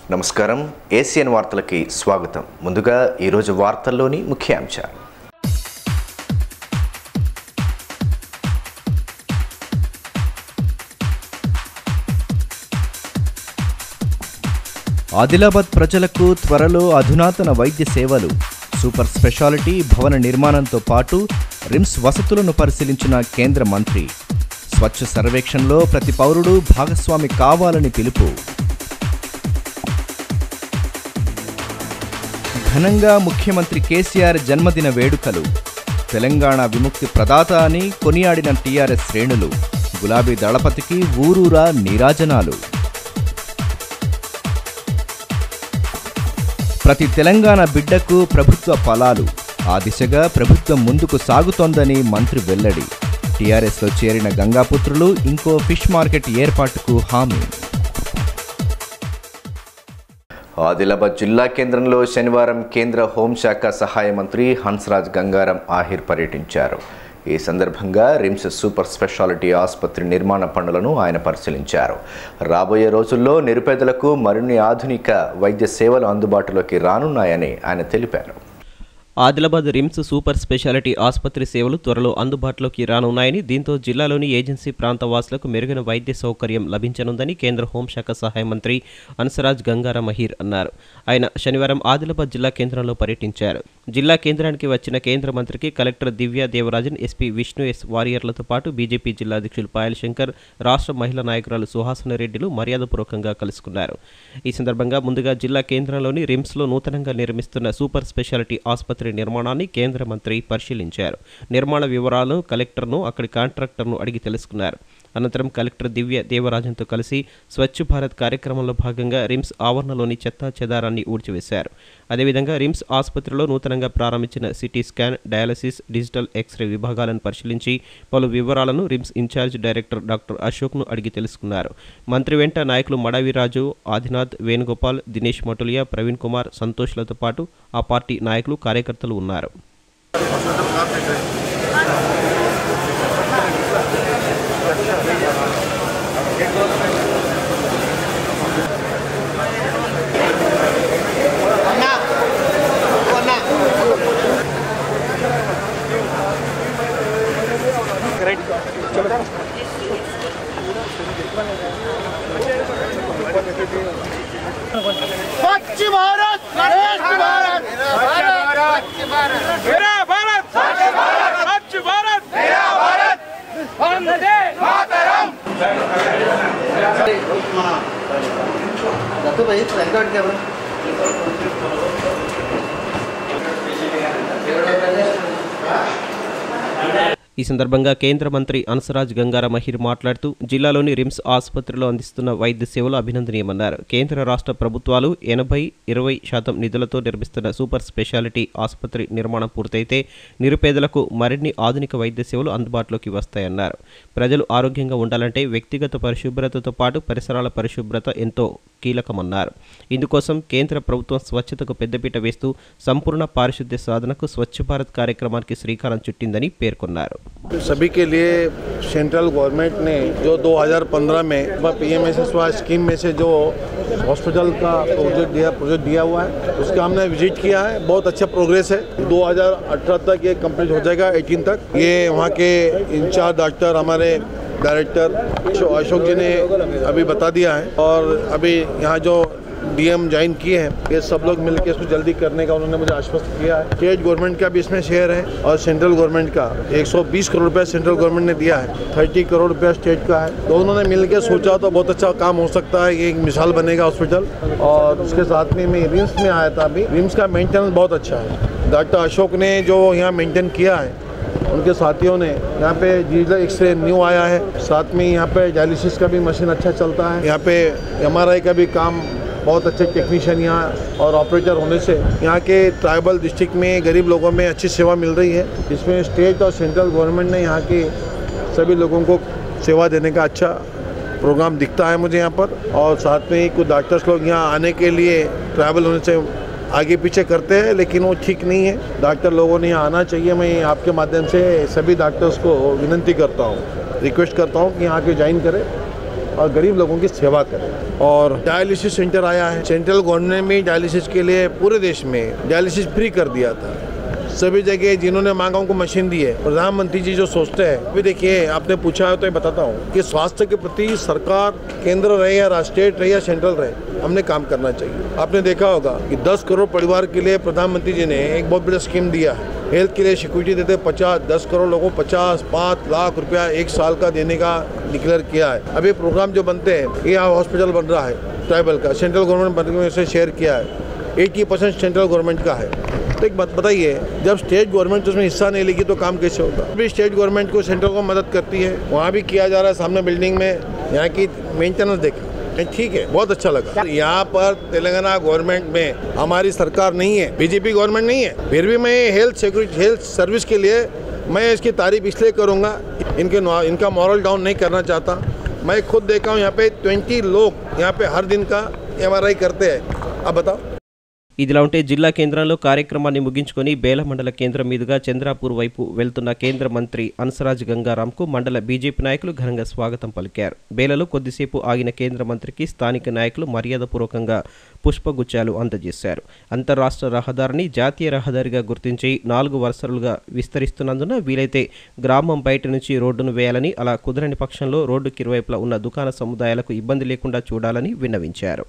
నమస్కారం ఏసియన్ వార్తలకి స్వాగతం ముందుగా ఈరోజు వార్తల్లోని ముఖ్యాంశాలు ఆదిలాబాద్ ప్రజలకు త్వరలో అధునాతన వైద్య సేవలు సూపర్ స్పెషాలిటీ భవన నిర్మాణంతో పాటు రిమ్స్ వసతులను పరిశీలించిన కేంద్ర మంత్రి స్వచ్ఛ సర్వేక్షణలో ప్రతి పౌరుడు భాగస్వామి కావాలని పిలుపు ఘనంగా ముఖ్యమంత్రి కేసీఆర్ జన్మదిన వేడుకలు తెలంగాణ విముక్తి ప్రదాత అని కొనియాడిన టీఆర్ఎస్ శ్రేణులు గులాబీ దళపతికి ఊరూరా నీరాజనాలు ప్రతి తెలంగాణ బిడ్డకు ప్రభుత్వ ఫలాలు ఆ దిశగా ప్రభుత్వం ముందుకు సాగుతోందని మంత్రి వెల్లడి టీఆర్ఎస్లో చేరిన గంగాపుత్రులు ఇంకో ఫిష్ మార్కెట్ ఏర్పాటుకు హామీ ఆదిలాబాద్ జిల్లా కేంద్రంలో శనివారం కేంద్ర హోంశాఖ సహాయ మంత్రి హన్స్రాజ్ గంగారం ఆహిర్ పర్యటించారు ఈ సందర్భంగా రిమ్స్ సూపర్ స్పెషాలిటీ ఆసుపత్రి నిర్మాణ పనులను ఆయన పరిశీలించారు రాబోయే రోజుల్లో నిరుపేదలకు మరిన్ని ఆధునిక వైద్య సేవలు అందుబాటులోకి రానున్నాయని ఆయన తెలిపారు ఆదిలాబాద్ రిమ్స్ సూపర్ స్పెషాలిటీ ఆసుపత్రి సేవలు త్వరలో అందుబాటులోకి రానున్నాయని దీంతో జిల్లాలోని ఏజెన్సీ ప్రాంత వాసులకు మెరుగైన వైద్య సౌకర్యం లభించనుందని కేంద్ర హోంశాఖ సహాయ మంత్రి అన్సరాజ్ గంగారా మహీర్ అన్నారు ఆయన శనివారం ఆదిలాబాద్ జిల్లా కేంద్రంలో పర్యటించారు జిల్లా కేంద్రానికి వచ్చిన కేంద్ర మంత్రికి collector Divya Devarajan S P Vishnu S వారియర్లతో పాటు బీజేపీ జిల్లా అధ్యక్షులు పాయల్ శంకర్ రాష్ట్ర మహిళా నాయకురాలు సుహాసన రెడ్డిలు మర్యాదపూర్వకంగా కలుసుకున్నారు ఈ సందర్భంగా ముందుగా జిల్లా కేంద్రంలోని రిమ్స్లో నూతనంగా నిర్మిస్తున్న సూపర్ స్పెషాలిటీ ఆసుపత్రి నిర్మాణాన్ని కేంద్ర మంత్రి పరిశీలించారు నిర్మాణ వివరాలను కలెక్టర్ను అక్కడి కాంట్రాక్టర్ను అడిగి తెలుసుకున్నారు అనంతరం కలెక్టర్ దివ్య దేవరాజన్తో కలిసి స్వచ్ఛ భారత్ కార్యక్రమంలో భాగంగా రిమ్స్ ఆవరణలోని చెత్తా చెదారాన్ని ఊడ్చివేశారు అదేవిధంగా రిమ్స్ ఆసుపత్రిలో నూతనంగా ప్రారంభించిన CT scan dialysis digital X ray విభాగాలను పరిశీలించి పలు వివరాలను రిమ్స్ ఇన్ఛార్జ్ డైరెక్టర్ డాక్టర్ అశోక్ను అడిగి తెలుసుకున్నారు మంత్రి వెంట నాయకులు మడవిరాజు ఆదినాథ్ వేణుగోపాల్ దినేష్ మటులియా ప్రవీణ్ కుమార్ సంతోష్లతో పాటు ఆ పార్టీ నాయకులు కార్యకర్తలు ఉన్నారు स्वच्छ भारत श्रेष्ठ भारत मेरा भारत स्वच्छ भारत स्वच्छ भारत मेरा भारत वंदे मातरम ఈ సందర్భంగా కేంద్ర మంత్రి అన్సరాజ్ గంగారా మహిర్ మాట్లాడుతూ జిల్లాలోని రిమ్స్ ఆసుపత్రిలో అందిస్తున్న వైద్య సేవలు అభినందనీయమన్నారు కేంద్ర రాష్ట్ర ప్రభుత్వాలు ఎనభై ఇరవై శాతం నిధులతో నిర్మిస్తున్న సూపర్ స్పెషాలిటీ ఆసుపత్రి నిర్మాణం పూర్తయితే నిరుపేదలకు మరిన్ని ఆధునిక వైద్య సేవలు అందుబాటులోకి వస్తాయన్నారు ప్రజలు ఆరోగ్యంగా ఉండాలంటే వ్యక్తిగత పరిశుభ్రతతో పాటు పరిసరాల పరిశుభ్రత ఎంతో కీలకమన్నారు ఇందుకోసం కేంద్ర ప్రభుత్వం స్వచ్ఛతకు పెద్దపీట వేస్తూ సంపూర్ణ పారిశుద్ధ్య సాధనకు స్వచ్ఛ భారత్ కార్యక్రమానికి శ్రీకారం చుట్టిందని పేర్కొన్నారు सभी के लिए सेंट्रल गवर्नमेंट ने जो 2015 में P M S S Y scheme में से जो हॉस्पिटल का प्रोजेक्ट दिया प्रोजेक्ट दिया हुआ है उसका हमने विजिट किया है बहुत अच्छा प्रोग्रेस है 2018 तक ये कंप्लीट हो जाएगा 18 तक ये वहाँ के इंचार्ज डॉक्टर हमारे डायरेक्टर अशो- अशोक जी ने अभी बता दिया है और अभी यहाँ जो डीएम ज्वाइन किए हैं ये सब लोग मिलकर इसको जल्दी करने का उन्होंने मुझे आश्वस्त किया है स्टेट गवर्नमेंट का भी इसमें शेयर है और सेंट्रल गवर्नमेंट का 120 करोड़ रुपया सेंट्रल गवर्नमेंट ने दिया है 30 करोड़ रुपया स्टेट का है दोनों ने मिलकर सोचा तो बहुत अच्छा काम हो सकता है ये एक मिसाल बनेगा हॉस्पिटल और उसके साथ में मैं रिम्स में आया था अभी रिम्स का मेंटेनेंस बहुत अच्छा है डॉक्टर अशोक ने जो यहाँ मेंटेन किया है उनके साथियों ने यहाँ पे डिजिटल एक्सरे न्यू आया है साथ में यहाँ पे डायलिसिस का भी मशीन अच्छा चलता है यहाँ पे एम का भी काम बहुत अच्छे टेक्नीशियन यहाँ और ऑपरेटर होने से यहाँ के ट्राइबल डिस्ट्रिक्ट में गरीब लोगों में अच्छी सेवा मिल रही है इसमें स्टेट और सेंट्रल गवर्नमेंट ने यहाँ के सभी लोगों को सेवा देने का अच्छा प्रोग्राम दिखता है मुझे यहाँ पर और साथ में ही कुछ डॉक्टर्स लोग यहाँ आने के लिए ट्रैवल होने से आगे पीछे करते हैं लेकिन वो ठीक नहीं है डॉक्टर लोगों ने यहाँ आना चाहिए मैं आपके माध्यम से सभी डॉक्टर्स को विनंती करता हूँ रिक्वेस्ट करता हूँ कि यहाँ के ज्वाइन करें और गरीब लोगों की सेवा करें और डायलिसिस सेंटर आया है सेंट्रल गवर्नमेंट में डायलिसिस के लिए पूरे देश में डायलिसिस फ्री कर दिया था सभी जगह जिन्होंने मांगा उनको मशीन दी है प्रधानमंत्री जी जो सोचते हैं अभी देखिए आपने पूछा है तो मैं बताता हूँ कि स्वास्थ्य के प्रति सरकार केंद्र रहे या स्टेट रहे या सेंट्रल रहे हमने काम करना चाहिए आपने देखा होगा कि 10 करोड़ परिवार के लिए प्रधानमंत्री जी ने एक बहुत बड़ा स्कीम दिया है हेल्थ के लिए सिक्योरिटी देते पचास दस करोड़ लोगों को पचास पाँच लाख रुपया एक साल का देने का डिक्लेयर किया है अभी प्रोग्राम जो बनते हैं ये यहाँ हॉस्पिटल बन रहा है ट्राइबल का सेंट्रल गवर्नमेंट बन से शेयर किया है एट्टी परसेंट सेंट्रल गवर्नमेंट का है तो एक बात बताइए जब स्टेट गवर्नमेंट उसमें हिस्सा नहीं लेगी तो काम कैसे होगा अभी स्टेट गवर्नमेंट को सेंट्रल को मदद करती है वहाँ भी किया जा रहा है सामने बिल्डिंग में यहाँ की मेंटेनेंस देखें नहीं, ठीक है बहुत अच्छा लगा यहाँ पर तेलंगाना गवर्नमेंट में हमारी सरकार नहीं है बीजेपी गवर्नमेंट नहीं है फिर भी मैं हेल्थ सिक्योरिटी हेल्थ सर्विस के लिए मैं इसकी तारीफ इसलिए करूँगा इनके नौ- इनका मॉरल डाउन नहीं करना चाहता मैं खुद देखा हूँ यहाँ पे ट्वेंटी लोग यहाँ पे हर दिन का एम करते हैं अब बताओ ఇదిలా ఉంటే జిల్లా కేంద్రంలో కార్యక్రమాన్ని ముగించుకొని బేల మండల కేంద్రం మీదుగా చంద్రాపూర్ వైపు వెళ్తున్న కేంద్ర మంత్రి అన్సరాజ్ గంగారాంకు మండల బీజేపీ నాయకులు ఘనంగా స్వాగతం పలికారు బేలలో కొద్దిసేపు ఆగిన కేంద్ర మంత్రికి స్థానిక నాయకులు మర్యాదపూర్వకంగా పుష్పగుచ్చాలు అందజేశారు అంతర్రాష్ట్ర రహదారిని జాతీయ రహదారిగా గుర్తించి నాలుగు వరుసలుగా విస్తరిస్తున్నందున వీలైతే గ్రామం బయట నుంచి రోడ్డును వేయాలని అలా కుదరని పక్షంలో రోడ్డుకి ఇరువైపులా ఉన్న దుకాణ సముదాయాలకు ఇబ్బంది లేకుండా చూడాలని విన్నవించారు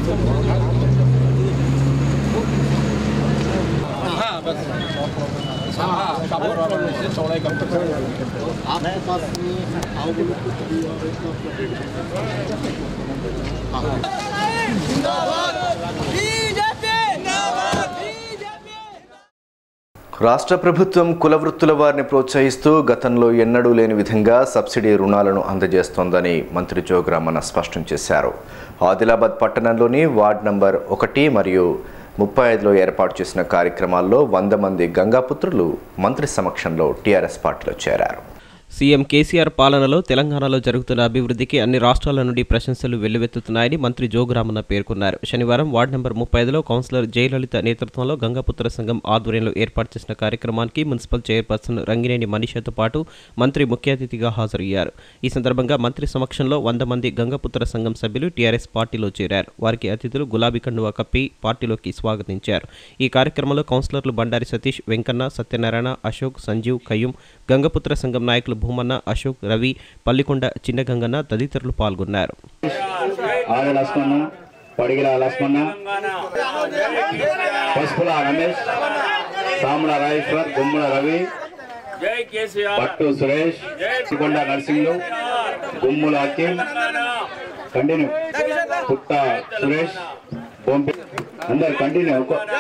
రాష్ట్ర ప్రభుత్వం కుల వృత్తుల వారిని ప్రోత్సహిస్తూ గతంలో ఎన్నడూ లేని విధంగా సబ్సిడీ రుణాలను అందజేస్తోందని మంత్రి జోగురామన్న స్పష్టం చేశారు ఆదిలాబాద్ పట్టణంలోని వార్డ్ నంబర్ ఒకటి మరియు ముప్పై ఐదులో ఏర్పాటు చేసిన కార్యక్రమాల్లో వంద మంది గంగాపుత్రులు మంత్రి సమక్షంలో టీఆర్ఎస్ పార్టీలో చేరారు సీఎం కేసీఆర్ పాలనలో తెలంగాణలో జరుగుతున్న అభివృద్ధికి అన్ని రాష్ట్రాల నుండి ప్రశంసలు వెల్లువెత్తుతున్నాయని మంత్రి జోగురామన్న పేర్కొన్నారు శనివారం వార్డు నెంబర్ ముప్పై ఐదులో కౌన్సిలర్ జయలలిత నేతృత్వంలో గంగాపుత్ర సంఘం ఆధ్వర్యంలో ఏర్పాటు చేసిన కార్యక్రమానికి మున్సిపల్ చైర్పర్సన్ రంగినేని మనీషతో పాటు మంత్రి ముఖ్య అతిథిగా హాజరయ్యారు ఈ సందర్భంగా మంత్రి సమక్షంలో వంద మంది గంగపుత్ర సంఘం సభ్యులు టీఆర్ఎస్ పార్టీలో చేరారు వారికి అతిథులు గులాబీ కండువా కప్పి పార్టీలోకి స్వాగతించారు ఈ కార్యక్రమంలో కౌన్సిలర్లు బండారి సతీష్ వెంకన్న సత్యనారాయణ అశోక్ సంజీవ్ కయ్యూం గంగపుత్ర సంఘం నాయకులు భూమన్న అశోక్ రవి పల్లికొండ చిన్న గంగన్న తదితరులు పాల్గొన్నారు ఆడ లక్ష్మణ పడిగిల లక్ష్మణ పసుపుల రమేష్ సాముల రాజేశ్వర్ గుమ్ముల రవి జై కేసీఆర్ పట్టు సురేష్ సికొండ నర్సింగ్లు గుమ్ముల అఖిల్ కంటిన్యూ పుట్ట సురేష్ బొంపి అందరు కంటిన్యూ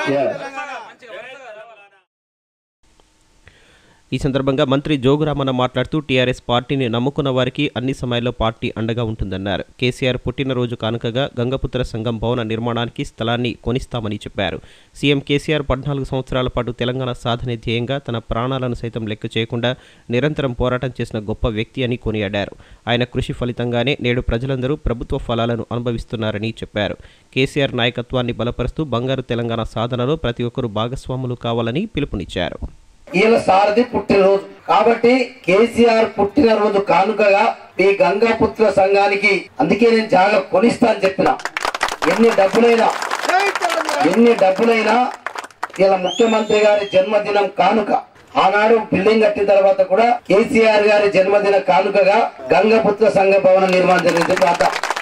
ఈ సందర్భంగా మంత్రి జోగురామన్న మాట్లాడుతూ టీఆర్ఎస్ పార్టీని నమ్ముకున్న వారికి అన్ని సమయాల్లో పార్టీ అండగా ఉంటుందన్నారు కేసీఆర్ పుట్టినరోజు కానుకగా గంగపుత్ర సంఘం భవన నిర్మాణానికి స్థలాన్ని కొనిస్తామని చెప్పారు సీఎం కేసీఆర్ పద్నాలుగు సంవత్సరాల పాటు తెలంగాణ సాధనే ధ్యేయంగా తన ప్రాణాలను సైతం లెక్క చేయకుండా నిరంతరం పోరాటం చేసిన గొప్ప వ్యక్తి అని కొనియాడారు ఆయన కృషి ఫలితంగానే నేడు ప్రజలందరూ ప్రభుత్వ ఫలాలను అనుభవిస్తున్నారని చెప్పారు కేసీఆర్ నాయకత్వాన్ని బలపరుస్తూ బంగారు తెలంగాణ సాధనలో ప్రతి ఒక్కరూ భాగస్వాములు కావాలని పిలుపునిచ్చారు ఈయన సారథి పుట్టినరోజు కాబట్టి కేసీఆర్ పుట్టినరోజు కానుకగా ఈ గంగాపుత్ర సంఘానికి అందుకే నేను జాగా కొనిస్తా అని చెప్పిన ఎన్ని డబ్బులైనా ఎన్ని డబ్బులైనా ఇలా ముఖ్యమంత్రి గారి జన్మదినం కానుక ఆనాడు బిల్డింగ్ కట్టిన తర్వాత కూడా కేసీఆర్ గారి జన్మదిన కానుకగా గంగపుత్ర సంఘ భవన నిర్మాణం జరిగింది పాత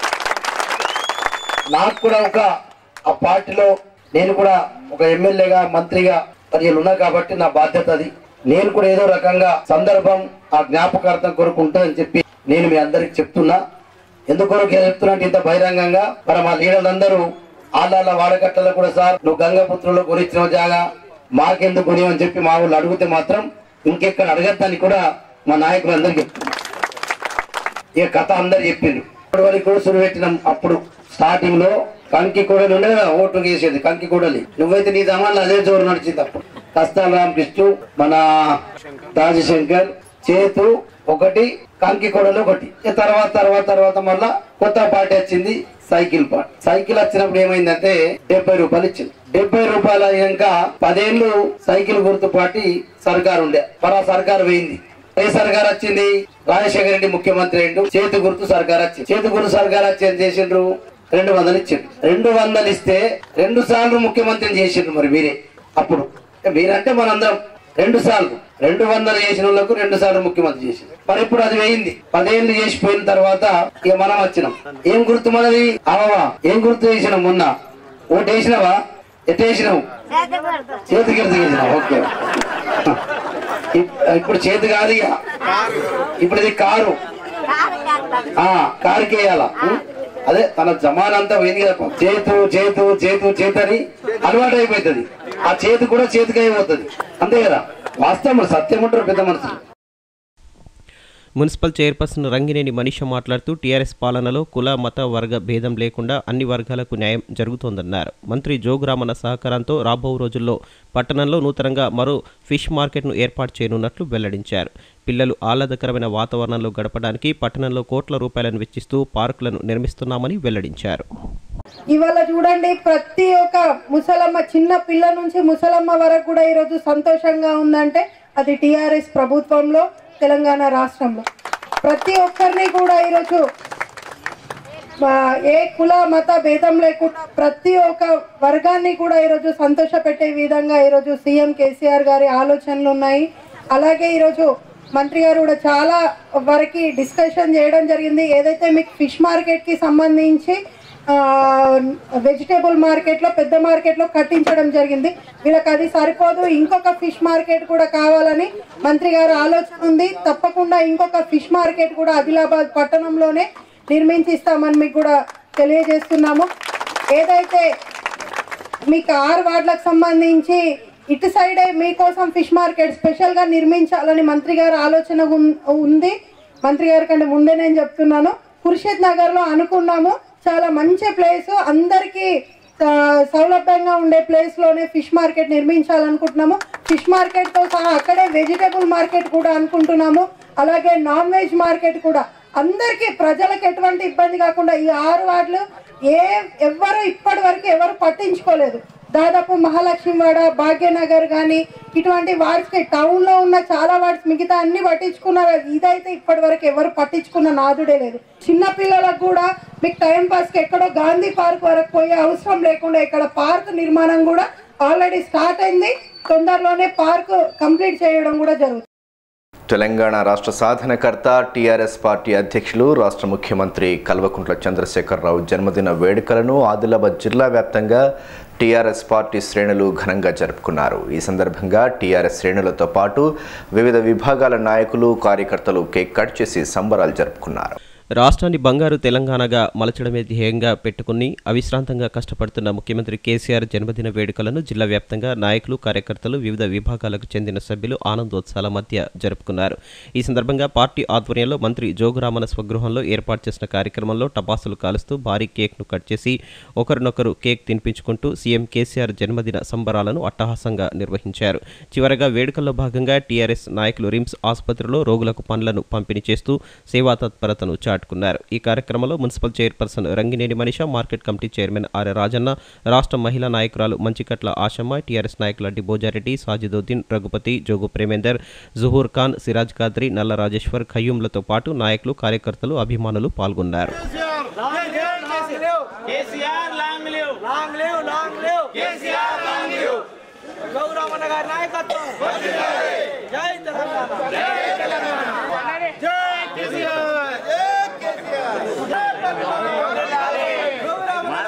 నాకు కూడా ఒక ఆ పార్టీలో నేను కూడా ఒక ఎమ్మెల్యేగా మంత్రిగా పదిహేను ఉన్నా కాబట్టి నా బాధ్యత అది నేను కూడా ఏదో రకంగా సందర్భం ఆ జ్ఞాపకార్థం కొరకు ఉంటుందని చెప్పి నేను మీ అందరికి చెప్తున్నా ఎందుకొరకు చెప్తున్నా అంటే ఇంత బహిరంగంగా మరి మా లీడర్లందరూ ఆళ్ళ వాడకట్టలో కూడా సార్ నువ్వు గంగపుత్రులో కొనిచ్చిన జాగా మాకెందుకు కొనివని చెప్పి మా వాళ్ళు అడిగితే మాత్రం ఇంకెక్కడ అడగద్దని కూడా మా నాయకులందరికీ చెప్తున్నా ఇక కథ అందరు చెప్పిండ్రు ఇప్పటి వరకు కూడా సురు పెట్టినాం అప్పుడు స్టార్టింగ్ లో కంకి కూడా ఉండే కదా ఓటు వేసేది కంకి కూడలి నువ్వైతే నీ జమాన్లో అదే జోరు నడిచింది అప్పుడు కస్తాల రామకృష్ణ మన రాజశంకర్ చేతు ఒకటి కంకి కూడలు ఒకటి ఇక తర్వాత తర్వాత తర్వాత మళ్ళా కొత్త పార్టీ వచ్చింది సైకిల్ పార్టీ సైకిల్ వచ్చినప్పుడు ఏమైందంటే డెబ్బై రూపాయలు ఇచ్చింది డెబ్బై రూపాయలు అయ్యాక పదేళ్ళు సైకిల్ గుర్తు పార్టీ సర్కారు ఉండే మరి ఆ సర్కారు పోయింది ఏ సర్కార్ వచ్చింది రాజశేఖర రెడ్డి ముఖ్యమంత్రి అయిండు చేతి గుర్తు సర్కార్ వచ్చింది చేతి గుర్తు సర్కార్ వచ్చి ఏం చేసిండ్రు రెండు వందలు ఇచ్చిండు రెండు వందలు ఇస్తే రెండు సార్లు ముఖ్యమంత్రిని చేసిండ్రు మరి మీరే అప్పుడు మీరంటే మనందరం రెండు సార్లు రెండు వందలు చేసిన వాళ్ళకు రెండు సార్లు ముఖ్యమంత్రి చేసింది మరి ఇప్పుడు అది వేయింది పదేళ్ళు చేసిపోయిన తర్వాత ఇక మనం వచ్చినాం ఏం గుర్తు మనది అవవా ఏం గుర్తు చేసినాం మొన్న ఓటు వేసినావా ఎట్ వేసినావు చేతికి ఎత్తు వేసినావు ఓకే ఇప్- ఇప్పుడు చేతి కాదు ఇక ఇప్పుడు ఇది కారు ఆ కారుకి వేయాలా ఉం? అదే తన జమానంతా పోయింది కదా చేతు చేతు చేతు చేతు అని అలవాటు అయిపోతుంది ఆ చేతి కూడా చేతికి అయిపోతుంది అంతే కదా వాస్తవం సత్యం ఉంటారు పెద్ద మనుషులు మున్సిపల్ చైర్పర్సన్ రంగినేని మనీష మాట్లాడుతూ టీఆర్ఎస్ పాలనలో కుల మత వర్గ భేదం లేకుండా అన్ని వర్గాలకు న్యాయం జరుగుతోందన్నారు మంత్రి జోగురామన్న సహకారంతో రాబో రోజుల్లో పట్టణంలో నూతనంగా మరో ఫిష్ మార్కెట్ను ఏర్పాటు చేయనున్నట్లు వెల్లడించారు పిల్లలు ఆహ్లాదకరమైన వాతావరణంలో గడపడానికి పట్టణంలో కోట్ల రూపాయలను వెచ్చిస్తూ పార్కులను నిర్మిస్తున్నామని వెల్లడించారు ఇవాళ చూడండి ప్రతి ఒక్క ముసలమ్మ చిన్న పిల్ల నుంచి ముసలమ్మ వరకు కూడా ఈరోజు సంతోషంగా ఉందంటే అది టిఆర్ఎస్ ప్రభుత్వంలో తెలంగాణ రాష్ట్రంలో ప్రతి ఒక్కరిని కూడా ఈరోజు ఆ, ఏ కుల మత భేదం లేకుండా ప్రతి ఒక్క వర్గాన్ని కూడా ఈరోజు సంతోష పెట్టే విధంగా ఈరోజు సీఎం కేసీఆర్ గారి ఆలోచనలు ఉన్నాయి అలాగే ఈరోజు మంత్రి గారు కూడా చాలా వరకు డిస్కషన్ చేయడం జరిగింది ఏదైతే మీకు ఫిష్ మార్కెట్కి సంబంధించి వెజిటేబుల్ మార్కెట్లో పెద్ద మార్కెట్లో కట్టించడం జరిగింది వీళ్ళకి అది సరిపోదు ఇంకొక ఫిష్ మార్కెట్ కూడా కావాలని మంత్రి గారు ఆలోచన ఉంది తప్పకుండా ఇంకొక ఫిష్ మార్కెట్ కూడా ఆదిలాబాద్ పట్టణంలోనే నిర్మించిస్తామని మీకు కూడా తెలియజేస్తున్నాము ఏదైతే మీకు ఆరు వార్డులకు సంబంధించి ఇటు సైడే మీకోసం ఫిష్ మార్కెట్ స్పెషల్గా నిర్మించాలని మంత్రి గారి ఆలోచన ఉన్- ఉంది మంత్రి గారి కంటే ముందే నేను చెప్తున్నాను ఖుర్షిద్ నగర్లో అనుకున్నాము చాలా మంచి ప్లేస్ అందరికీ ఆ, సౌలభ్యంగా ఉండే ప్లేస్ లోనే ఫిష్ మార్కెట్ నిర్మించాలనుకుంటున్నాము ఫిష్ మార్కెట్ తో సహా అక్కడే వెజిటేబుల్ మార్కెట్ కూడా అనుకుంటున్నాము అలాగే నాన్ వెజ్ మార్కెట్ కూడా అందరికీ ప్రజలకు ఎటువంటి ఇబ్బంది కాకుండా ఈ ఆరు వార్డులు ఏ ఎవ్వరు ఇప్పటి వరకు ఎవరు పట్టించుకోలేదు దాదాపు మహాలక్ష్మివాడ భాగ్యనగర్ కానీ ఇటువంటి వార్డ్స్కి టౌన్లో ఉన్న చాలా వార్డ్స్ మిగతా అన్ని పట్టించుకున్నారు ఇదైతే ఇప్పటి వరకు ఎవరు పట్టించుకున్న నాదుడే లేదు చిన్న పిల్లలకు కూడా మీకు టైం పాస్కి ఎక్కడో గాంధీ పార్క్ వరకు పోయే అవసరం లేకుండా ఇక్కడ పార్క్ నిర్మాణం కూడా ఆల్రెడీ స్టార్ట్ అయింది తొందరలోనే పార్క్ కంప్లీట్ చేయడం కూడా జరుగుతుంది తెలంగాణ రాష్ట్ర సాధనకర్త టీఆర్ఎస్ పార్టీ అధ్యక్షులు రాష్ట్ర ముఖ్యమంత్రి కల్వకుంట్ల చంద్రశేఖరరావు జన్మదిన వేడుకలను ఆదిలాబాద్ జిల్లా వ్యాప్తంగా టీఆర్ఎస్ పార్టీ శ్రేణులు ఘనంగా జరుపుకున్నారు ఈ సందర్భంగా టీఆర్ఎస్ శ్రేణులతో పాటు వివిధ విభాగాల నాయకులు కార్యకర్తలు కేక్ కట్ చేసి సంబరాలు జరుపుకున్నారు రాష్ట్రాన్ని బంగారు తెలంగాణగా మలచడమే ధ్యేయంగా పెట్టుకుని అవిశ్రాంతంగా కష్టపడుతున్న ముఖ్యమంత్రి కేసీఆర్ జన్మదిన వేడుకలను జిల్లా వ్యాప్తంగా నాయకులు కార్యకర్తలు వివిధ విభాగాలకు చెందిన సభ్యులు ఆనందోత్సాహాల మధ్య జరుపుకున్నారు ఈ సందర్భంగా పార్టీ ఆధ్వర్యంలో మంత్రి జోగురామన స్వగృహంలో ఏర్పాటు చేసిన కార్యక్రమంలో టపాసులు కాలుస్తూ భారీ కేక్ను కట్ చేసి ఒకరినొకరు కేక్ తినిపించుకుంటూ సీఎం కేసీఆర్ జన్మదిన సంబరాలను అట్టహాసంగా నిర్వహించారు చివరగా వేడుకల్లో భాగంగా టీఆర్ఎస్ నాయకులు రిమ్స్ ఆసుపత్రిలో రోగులకు పండ్లను పంపిణీ చేస్తూ సేవా తత్పరతను చాటుకున్నారు ఈ కార్యక్రమంలో municipal chairperson Rangineni Manisha market committee chairman Arya Rajanna రాష్ట్ర మహిళా నాయకురాలు మంచికట్ల ఆశమ్మ టీఆర్ఎస్ నాయకులు అడ్డి భోజారెడ్డి సాజిదుద్దీన్ రఘుపతి జోగు ప్రేమేందర్ జుహూర్ ఖాన్ సిరాజ్ ఖాద్రి నల్ల రాజేశ్వర్ ఖయ్యూంలతో పాటు నాయకులు కార్యకర్తలు అభిమానులు పాల్గొన్నారు KCR long live long live long live KCR long live Gouravanna గారి నాయకత్వం జై తెలంగాణ జై తెలంగాణ జై కేసీఆర్ జై కేసీఆర్ గౌరవన్న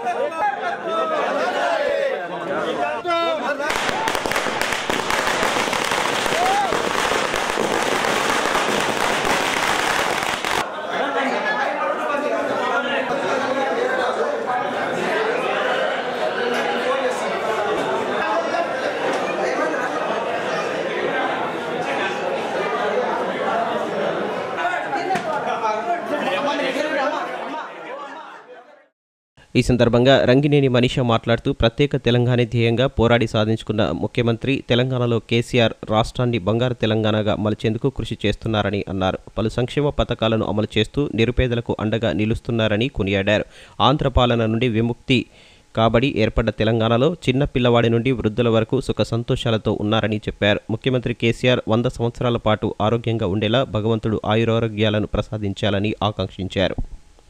ఈ సందర్భంగా రంగినేని మనీష మాట్లాడుతూ ప్రత్యేక తెలంగాణ ధ్యేయంగా పోరాడి సాధించుకున్న ముఖ్యమంత్రి తెలంగాణలో కేసీఆర్ రాష్ట్రాన్ని బంగారు తెలంగాణగా మలిచేందుకు కృషి చేస్తున్నారని అన్నారు పలు సంక్షేమ పథకాలను అమలు చేస్తూ నిరుపేదలకు అండగా నిలుస్తున్నారని కొనియాడారు ఆంధ్ర పాలన నుండి విముక్తి కాబడి ఏర్పడ్డ తెలంగాణలో చిన్న పిల్లవాడి నుండి వృద్ధుల వరకు సుఖ సంతోషాలతో ఉన్నారని చెప్పారు ముఖ్యమంత్రి కేసీఆర్ వంద సంవత్సరాల పాటు ఆరోగ్యంగా ఉండేలా భగవంతుడు ఆయురారోగ్యాలను ప్రసాదించాలని ఆకాంక్షించారు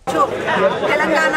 తెలంగాణ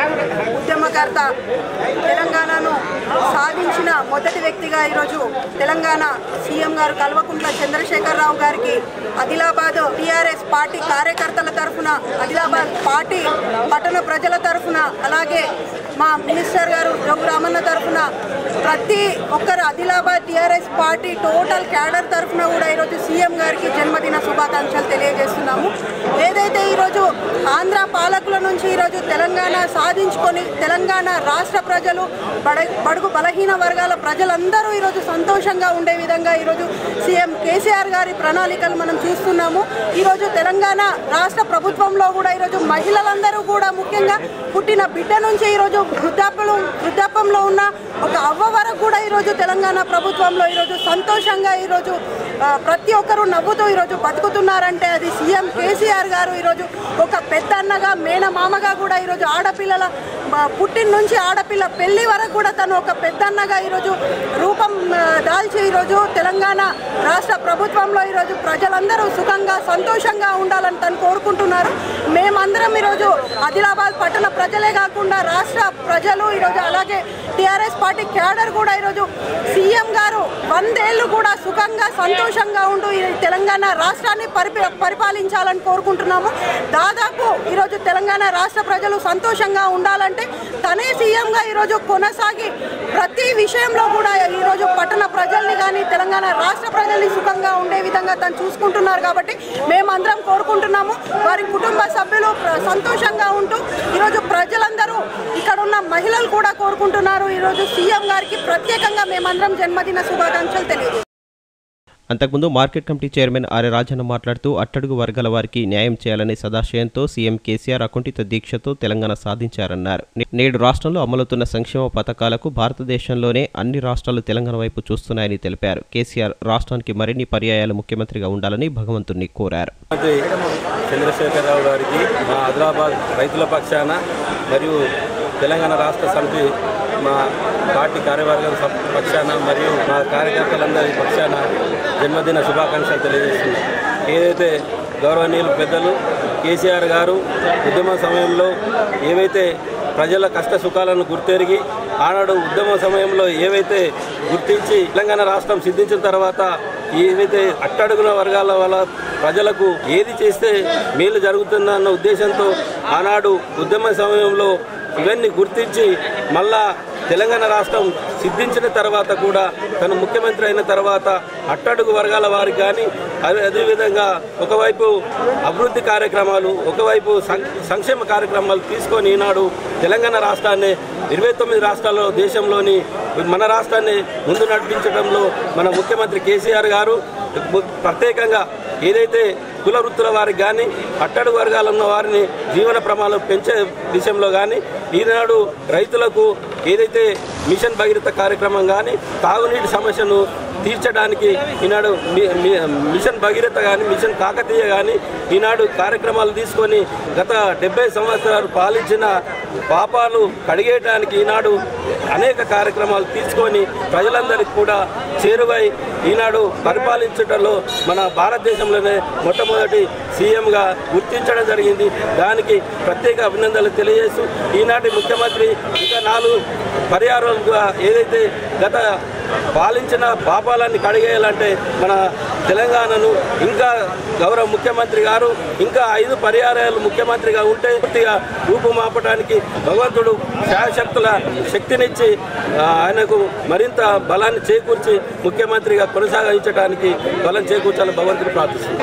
ఉద్యమకర్త తెలంగాణను సాధించిన మొదటి వ్యక్తిగా ఈరోజు తెలంగాణ సీఎం గారు కల్వకుంట్ల చంద్రశేఖరరావు గారికి ఆదిలాబాద్ టీఆర్ఎస్ పార్టీ కార్యకర్తల తరఫున ఆదిలాబాద్ పార్టీ పట్టణ ప్రజల తరఫున అలాగే మా మినిస్టర్ గారు రఘు రామన్న తరఫున ప్రతి ఒక్కరు Adilabad TRS party total cadre తరఫున కూడా ఈరోజు సీఎం గారికి జన్మదిన శుభాకాంక్షలు తెలియజేస్తున్నాము ఏదైతే ఈరోజు ఆంధ్ర పాలకుల నుంచి ఈరోజు తెలంగాణ సాధించుకొని తెలంగాణ రాష్ట్ర ప్రజలు బడ బడుగు బలహీన వర్గాల ప్రజలందరూ ఈరోజు సంతోషంగా ఉండే విధంగా ఈరోజు సీఎం కేసీఆర్ గారి ప్రణాళికలు మనం చూస్తున్నాము ఈరోజు తెలంగాణ రాష్ట్ర ప్రభుత్వంలో కూడా ఈరోజు మహిళలందరూ కూడా ముఖ్యంగా పుట్టిన బిడ్డ నుంచి ఈరోజు వృద్ధాప్యంలో వృద్ధాప్యంలో ఉన్న ఒక అవ్వ వరకు కూడా ఈరోజు తెలంగాణ ప్రభుత్వంలో ఈరోజు సంతోషంగా ఈరోజు ఆ, ప్రతి ఒక్కరూ నవ్వుతూ ఈరోజు బతుకుతున్నారంటే అది సీఎం కేసీఆర్ గారు ఈరోజు ఒక పెద్ద అన్నగా మేనమామగా కూడా ఈరోజు ఆడపిల్లల ఆ, పుట్టిన నుంచి ఆడపిల్ల పెళ్లి వరకు కూడా తను ఒక పెద్ద అన్నగా ఈరోజు రూపం ఆ, దాల్చి ఈరోజు తెలంగాణ రాష్ట్ర ప్రభుత్వంలో ఈరోజు ప్రజలందరూ సుఖంగా సంతోషంగా ఉండాలని తను కోరుకుంటున్నారు మేమందరం ఈరోజు ఆదిలాబాద్ పట్టణ ప్రజలే కాకుండా రాష్ట్ర ప్రజలు ఈరోజు అలాగే టీఆర్ఎస్ పార్టీ క్యాడర్ కూడా ఈరోజు సీఎం గారు వందేళ్లు కూడా సుఖంగా సంతోషంగా ఉంటూ ఈ తెలంగాణ రాష్ట్రాన్ని పరిపి పరిపాలించాలని కోరుకుంటున్నాము దాదాపు ఈరోజు తెలంగాణ రాష్ట్ర ప్రజలు సంతోషంగా ఉండాలంటే తనే సీఎంగా ఈరోజు కొనసాగి ప్రతి విషయంలో కూడా ఈరోజు పట్టణ ప్రజల్ని కానీ తెలంగాణ రాష్ట్ర ప్రజల్ని సుఖంగా ఉండే విధంగా తను చూసుకుంటున్నారు కాబట్టి మేమందరం కోరుకుంటున్నాము వారి కుటుంబ సభ్యులు ప్ర- సంతోషంగా ఉంటూ ఈరోజు ప్రజలందరూ ఇక్కడ ఉన్న మహిళలు కూడా కోరుకుంటున్నారు ఈరోజు సీఎం గారికి ప్రత్యేకంగా మేమందరం జన్మదిన శుభాకాంక్షలు తెలియజేస్తాం అంతకుముందు market committee chairman Arya Rajanna మాట్లాడుతూ అట్టడుగు వర్గాల వారికి న్యాయం చేయాలనే సదాశయంతో సీఎం కేసీఆర్ అకుంఠిత దీక్షతో తెలంగాణ సాధించారన్నారు నే- నేడు రాష్ట్రంలో అమలవుతున్న సంక్షేమ పథకాలకు భారతదేశంలోనే అన్ని రాష్ట్రాలు తెలంగాణ వైపు చూస్తున్నాయని తెలిపారు కేసీఆర్ రాష్ట్రానికి మరిన్ని పర్యాయాలు ముఖ్యమంత్రిగా ఉండాలని భగవంతుణ్ణి కోరారు ముఖ్యమంత్రి చంద్రశేఖరరావు గారికి మా ఆదిలాబాద్ రైతుల పక్షాన మరియు తెలంగాణ రాష్ట్ర సమితి మా పార్టీ కార్యవర్గం సప్- పక్షాన మరియు మా కార్యకర్తలందరి పక్షాన జన్మదిన శుభాకాంక్షలు తెలియజేస్తున్నాం ఏదైతే గౌరవనీయులు పెద్దలు కేసీఆర్ గారు ఉద్యమ సమయంలో ఏవైతే ప్రజల కష్ట సుఖాలను గుర్తెరిగి ఆనాడు ఉద్యమ సమయంలో ఏవైతే గుర్తించి తెలంగాణ రాష్ట్రం సిద్ధించిన తర్వాత ఏవైతే అట్టడుగున వర్గాల వాళ్ళ ప్రజలకు ఏది చేస్తే మేలు జరుగుతుందన్న ఉద్దేశంతో ఆనాడు ఉద్యమ సమయంలో ఇవన్నీ గుర్తించి మళ్ళా తెలంగాణ రాష్ట్రం సిద్ధించిన తర్వాత కూడా తను ముఖ్యమంత్రి అయిన తర్వాత అట్టడుగు వర్గాల వారికి కానీ అదే అదేవిధంగా ఒకవైపు అభివృద్ధి కార్యక్రమాలు ఒకవైపు సం- సంక్షేమ కార్యక్రమాలు తీసుకొని ఈనాడు తెలంగాణ రాష్ట్రాన్ని ఇరవై తొమ్మిది రాష్ట్రాల్లో దేశంలోని మన రాష్ట్రాన్ని ముందు నడిపించడంలో మన ముఖ్యమంత్రి కేసీఆర్ గారు ప్రత్యేకంగా ఏదైతే కుల వృత్తుల వారికి కానీ అట్టడుగు వర్గాలు ఉన్న వారిని జీవన ప్రమాణాలు పెంచే విషయంలో కానీ ఈనాడు రైతులకు ఏదైతే మిషన్ భగీరథ కార్యక్రమం కానీ తాగునీటి సమస్యను తీర్చడానికి ఈనాడు మి- మి- మిషన్ భగీరథ కానీ మిషన్ కాకతీయ కానీ ఈనాడు కార్యక్రమాలు తీసుకొని గత డెబ్బై సంవత్సరాలు పాలించిన పాపాలు కడిగేయడానికి ఈనాడు అనేక కార్యక్రమాలు తీసుకొని ప్రజలందరికీ కూడా చేరువై ఈనాడు పరిపాలించడంలో మన భారతదేశంలోనే మొట్టమొదటి సీఎంగా గుర్తించడం జరిగింది దానికి ప్రత్యేక అభినందనలు తెలియజేస్తూ ఈనాటి ముఖ్యమంత్రి ఇంకా నాలుగు పరిహారాలుగా ఏదైతే గత పాలించిన పాపాలన్నీ కడిగేయాలంటే మన తెలంగాణను ఇంకా గౌరవ ముఖ్యమంత్రి గారు ఇంకా ఐదు పర్యాయాలు ముఖ్యమంత్రిగా ఉంటే పూర్తిగా రూపుమాపడానికి భగవంతుడు శాయశక్తుల శక్తినిచ్చి ఆ, ఆయనకు మరింత బలాన్ని చేకూర్చి ముఖ్యమంత్రిగా కొనసాగించడానికి బలం చేకూర్చాలని భగవంతుడు ప్రార్థిస్తున్నాను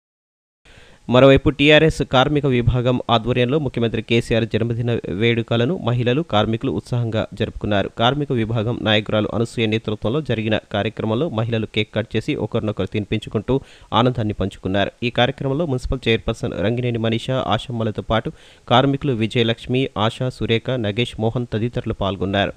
మరోవైపు టీఆర్ఎస్ కార్మిక విభాగం ఆధ్వర్యంలో ముఖ్యమంత్రి కేసీఆర్ జన్మదిన వేడుకలను మహిళలు కార్మికులు ఉత్సాహంగా జరుపుకున్నారు కార్మిక విభాగం నాయకురాలు అనసూయ నేతృత్వంలో జరిగిన కార్యక్రమంలో మహిళలు కేక్ కట్ చేసి ఒకరినొకరు తినిపించుకుంటూ ఆనందాన్ని పంచుకున్నారు ఈ కార్యక్రమంలో మున్సిపల్ చైర్పర్సన్ రంగినేని మనీషా ఆశమ్మలతో పాటు కార్మికులు విజయలక్ష్మి ఆశా సురేఖ నగేష్ మోహన్ తదితరులు పాల్గొన్నారు